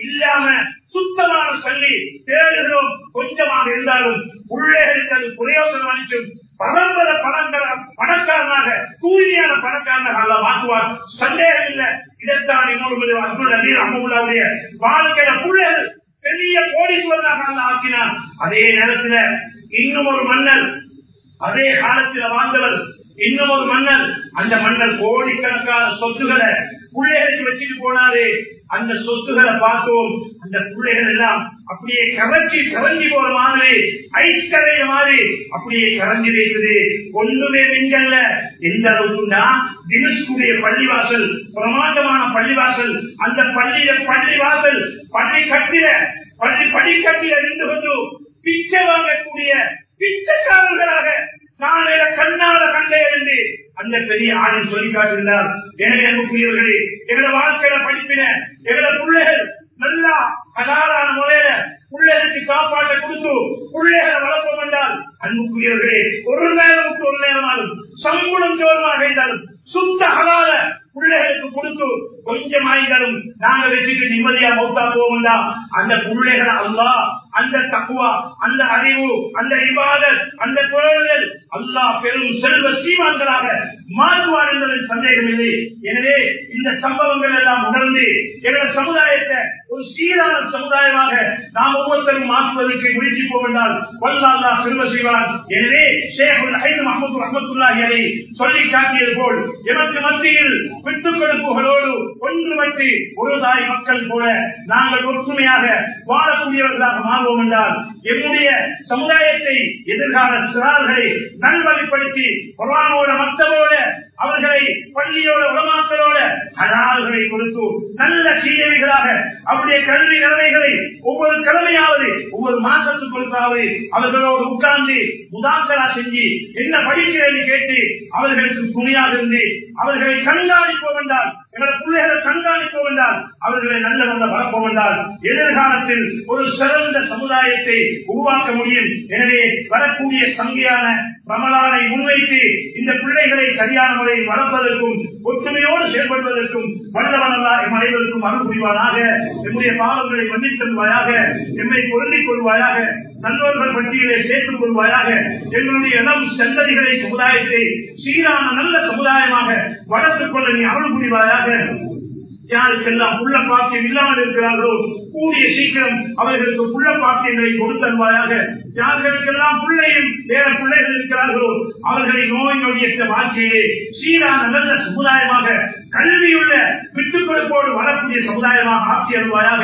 இல்லாம சுத்தமான சொல்லி தேடுகிறோம் கொஞ்சமாக இருந்தாலும் உள்ளே இருக்கிறது பிரயோசனம் அளிக்கும் பரம்பர பணக்கார பணக்காரனாக தூய்மையான பணக்காரனாக அல்ல மாற்றுவார் சந்தேகம் இல்லை இதைத்தான் இன்னொரு அப்துல் அலீர் அஹமுல்லாவுடைய வாழ்க்கையில பிள்ளைகள் பெரிய கோடீஸ்வரனாக அல்ல ஆக்கினார் அதே நேரத்தில் இன்னும் ஒரு மன்னர் அதே காலத்தில் வாழ்ந்தவர் இன்னும் ஒரு மன்னர் அந்த மன்னர் கோடிக்கணக்கான சொத்துக்களை பிள்ளைகளுக்கு வச்சுட்டு போனாரு அந்த சொத்துக்களை பார்த்தோம் அந்த பிள்ளைகள் எல்லாம் அப்படியே கரைச்சி கரைஞ்சி போற மாதிரி ஐஸ் கரைய மாதிரி அப்படியே கரைஞ்சி வைக்குது ஒன்றுமே மிஞ்சல்ல எந்த அளவுக்குன்னா தினசுடைய பள்ளிவாசல் பிரமாண்டமான பள்ளிவாசல் அந்த பள்ளியில பள்ளிவாசல் பள்ளி கட்டில பள்ளி படிக்கட்டில நின்று கொண்டு பிச்சை வாங்கக்கூடிய பிச்சைக்காரர்களாக நாளை கண்ணால கண்டே என்று அந்த பெரிய ஆணில் சொல்லி காட்டுகிறார் எனவே அன்புக்குரியவர்களே எங்களை வாழ்க்கையில படிப்பின எங்களை பிள்ளைகள் நல்லா அதாரான முறையில பிள்ளைகளுக்கு சாப்பாட்டை கொடுத்து பிள்ளைகளை வளர்ப்போம் என்றால் அன்புக்குரியவர்களே ஒரு நேரமுக்கு ஒரு நேரமாலும் சம்பளம் ஜோரமாக இருந்தாலும் சுத்த அகால பிள்ளைகளுக்கு கொடுத்து கொஞ்சம் ஆயிட்டாலும் நாங்க வச்சுட்டு நிம்மதியா மௌத்தா போவோம்டா அந்த பிள்ளைகளை அல்லா அந்த தக்குவா அந்த அறிவு அந்த இவாதல் அந்த குழந்தைகள் அல்லா பெரும் செல்வ சீமான்களாக மாற்றுவார் என்பதில் சந்தேகம் இல்லை எனவே இந்த சம்பவங்கள் எல்லாம் உணர்ந்து எங்கள் சமுதாயத்தை ஒரு சீரான சமுதாயமாக நாம் ஒவ்வொருத்தரும் மாற்றுவதற்கு முயற்சிப்போம் என்றால் வல்லால்லா திரும்ப செய்வார் எனவே ஷேகுல் ஐந்து மஹமது ரஹமத்துல்லாஹி சொல்லி காட்டியது போல் எமக்கு மத்தியில் விட்டுக் கொடுப்புகளோடு ஒன்றுபட்டு ஒரு தாய் மக்கள் போல நாங்கள் ஒற்றுமையாக வாழக்கூடியவர்களாக மாறுவோம் என்றால் என்னுடைய சமுதாயத்தை எதிர்கால சிறார்களை நல்வழிப்படுத்தி குரானோட மக்தவோட அவர்களை பள்ளியோட உலமாக்களோட ஹலால்களை கொடுத்து நல்ல சீரவிகளாக அவருடைய கல்வி நிலைமைகளை ஒவ்வொரு கிழமையாவது ஒவ்வொரு மாசத்துக்கு கொடுத்தாவது அவர்களோடு உட்கார்ந்து முதாக்கலா செஞ்சு என்ன படிக்கிறேன்னு கேட்டு அவர்களுக்கு துணியாக இருந்து அவர்களை கண்காணிப்போம் என்றால் எங்களை பிள்ளைகளை கண்காணிப்போம் என்றால் அவர்களை நல்ல நல்ல வளர்ப்போம் என்றால் எதிர்காலத்தில் ஒரு சிறந்த சமுதாயத்தை உருவாக்க முடியும் எனவே வரக்கூடிய சங்கையான ரமலானை முன்வைத்து இந்த பிள்ளைகளை சரியான முறையில் வளர்ப்பதற்கும் ஒற்றுமையோடு செயல்படுவதற்கும் வல்லவனல்லா எம் அனைவருக்கும் அருள் புரிவானாக எம்முடைய பாவங்களை மன்னித்தருவாயாக எம்மை பொருந்திக் கொள்வாயாக நல்லோர்கள் பட்டியலை சேர்த்துக் கொள்வாயாக எங்களுடைய இளம் சந்ததிகளை சமுதாயத்தை சீரான நல்ல சமுதாயமாக வளர்த்துக் கொள்ள நீ அருள் புரிவாயாக யாருக்கெல்லாம் புள்ள பாக்கியம் இல்லாமல் இருக்கிறார்களோ கூடிய சீக்கிரம் அவர்களுக்கு புள்ள பாக்கியங்களை கொடுத்தல்வாயாக யார்களுக்கெல்லாம் பிள்ளையும் வேற பிள்ளைகள் இருக்கிறார்களோ அவர்களை நோய் நொடியற்ற வாழ்க்கையிலே சீரான நல்ல சமுதாயமாக கல்வியுள்ள விட்டுக் கொடுப்போடு வரக்கூடிய சமுதாயமாக ஆட்சி அருவாயாக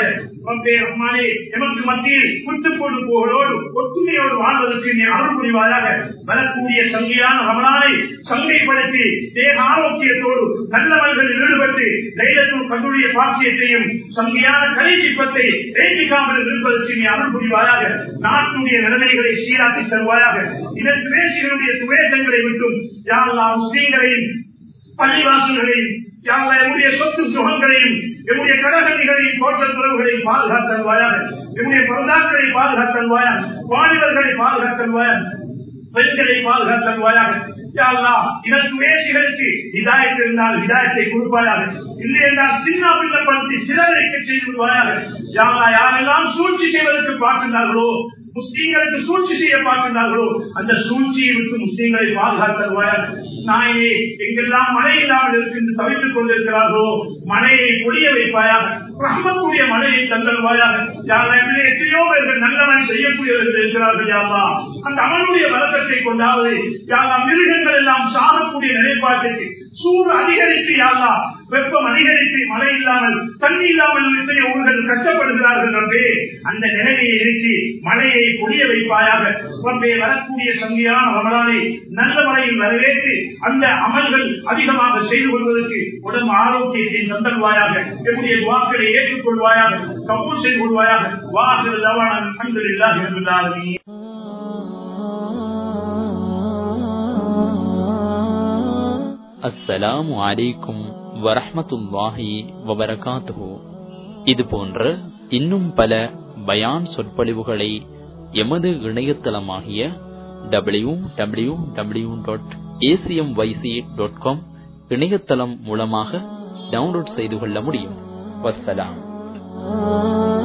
எமக்கு மத்தியில் விட்டுக் கொடுப்போர்களோடு ஒற்றுமையோடு வாழ்வதற்கு நீ அருள் புரிவாயாக வரக்கூடிய சங்கையான ரமணானை சங்கைப்படுத்தி தேக ஆரோக்கியத்தோடு நல்லவர்களில் ஈடுபட்டு தைலத்தும் தன்னுடைய பாக்கியத்தையும் சங்கையான கலைசிப்பத்தை தேய்க்காமல் இருப்பதற்கு நீ அருள் புரிவாயாக நாட்டுடைய நிலைமைகளை சீராக்கி தருவாயாக இதன் துவேசிகளுடைய துவேஷங்களை விட்டும் யாரெல்லாம் முஸ்லீம்களையும் பள்ளிவாசல்களையும் யாரெல்லாம் என்னுடைய சொத்து சுகங்களையும் என்னுடைய கடகணிகளையும் தோட்டத் துறவுகளையும் பாதுகாத்தல்வாயாக என்னுடைய பரதாக்களை பாதுகாத்தல்வாயாக வாலிபர்களை பாதுகாத்தல்வாயாக பெண்களை பாதுகாத்தல்வாயாக இதற்கு வேசிகளுக்கு இதாயத்து இருந்தால் இதாயத்தை கொடுப்பாயாக இல்லை என்றால் சின்ன பிள்ளப்படுத்தி சிலருக்கு செய்து விடுவாயாக யாரெல்லாம் சூழ்ச்சி செய்வதற்கு பார்க்கின்றார்களோ முஸ்லீம்களுக்கு சூழ்ச்சி செய்ய பார்க்கின்றார்களோ அந்த சூழ்ச்சியை விட்டு முஸ்லீம்களை பாதுகாத்தருவாயாக நாயே எங்கெல்லாம் மழை இல்லாமல் இருக்கு தவித்துக் கொண்டிருக்கிறார்களோ மழையை பொழிய வைப்பாயாக ரஹ்மத்துடைய மழையை தந்தருவாயாக யாரும் எத்தனையோ பேர்கள் நல்லவன் செய்யக்கூடியவர்கள் இருக்கிறார்கள் யாரா அந்த அவனுடைய வழக்கத்தை கொண்டாவது யாரா மிருகங்கள் எல்லாம் சாகக்கூடிய நிலைப்பாட்டுக்கு சூடு அதிகரித்து யாரா வெப்பம் அதிகரித்து மழை இல்லாமல் தண்ணி இல்லாமல் இத்தனை ஊர்கள் கஷ்டப்படுகிறார்கள் நம்பே அந்த நிலைமையை நிறுத்தி மழையை பொழிய வைப்பாயாக நம்பே வரக்கூடிய சங்கியான ரமலானை நல்ல முறையில் வரவேற்று அந்த அமல்கள் அதிகமாக செய்து கொள்வதற்கு உடம்பு ஆரோக்கியத்தை தந்தல்வாயாக என்னுடைய வாக்களை ஏற்றுக்கொள்வாயாக கபூர் செய்து கொள்வாயாக வாசல் தவான அன்பு இல்லாத அஸ்ஸலாமு அலைக்கும் வரஹமத்துல்லாஹி வபரகாத்துஹு இது போன்ற இன்னும் பல பயான் சொற்பொழிவுகளை எமது இணையதளமாகிய W W W dot ACM YC dot com இணையதளம் மூலமாக டவுன்லோட் செய்து கொள்ள முடியும் வசலாம் Ah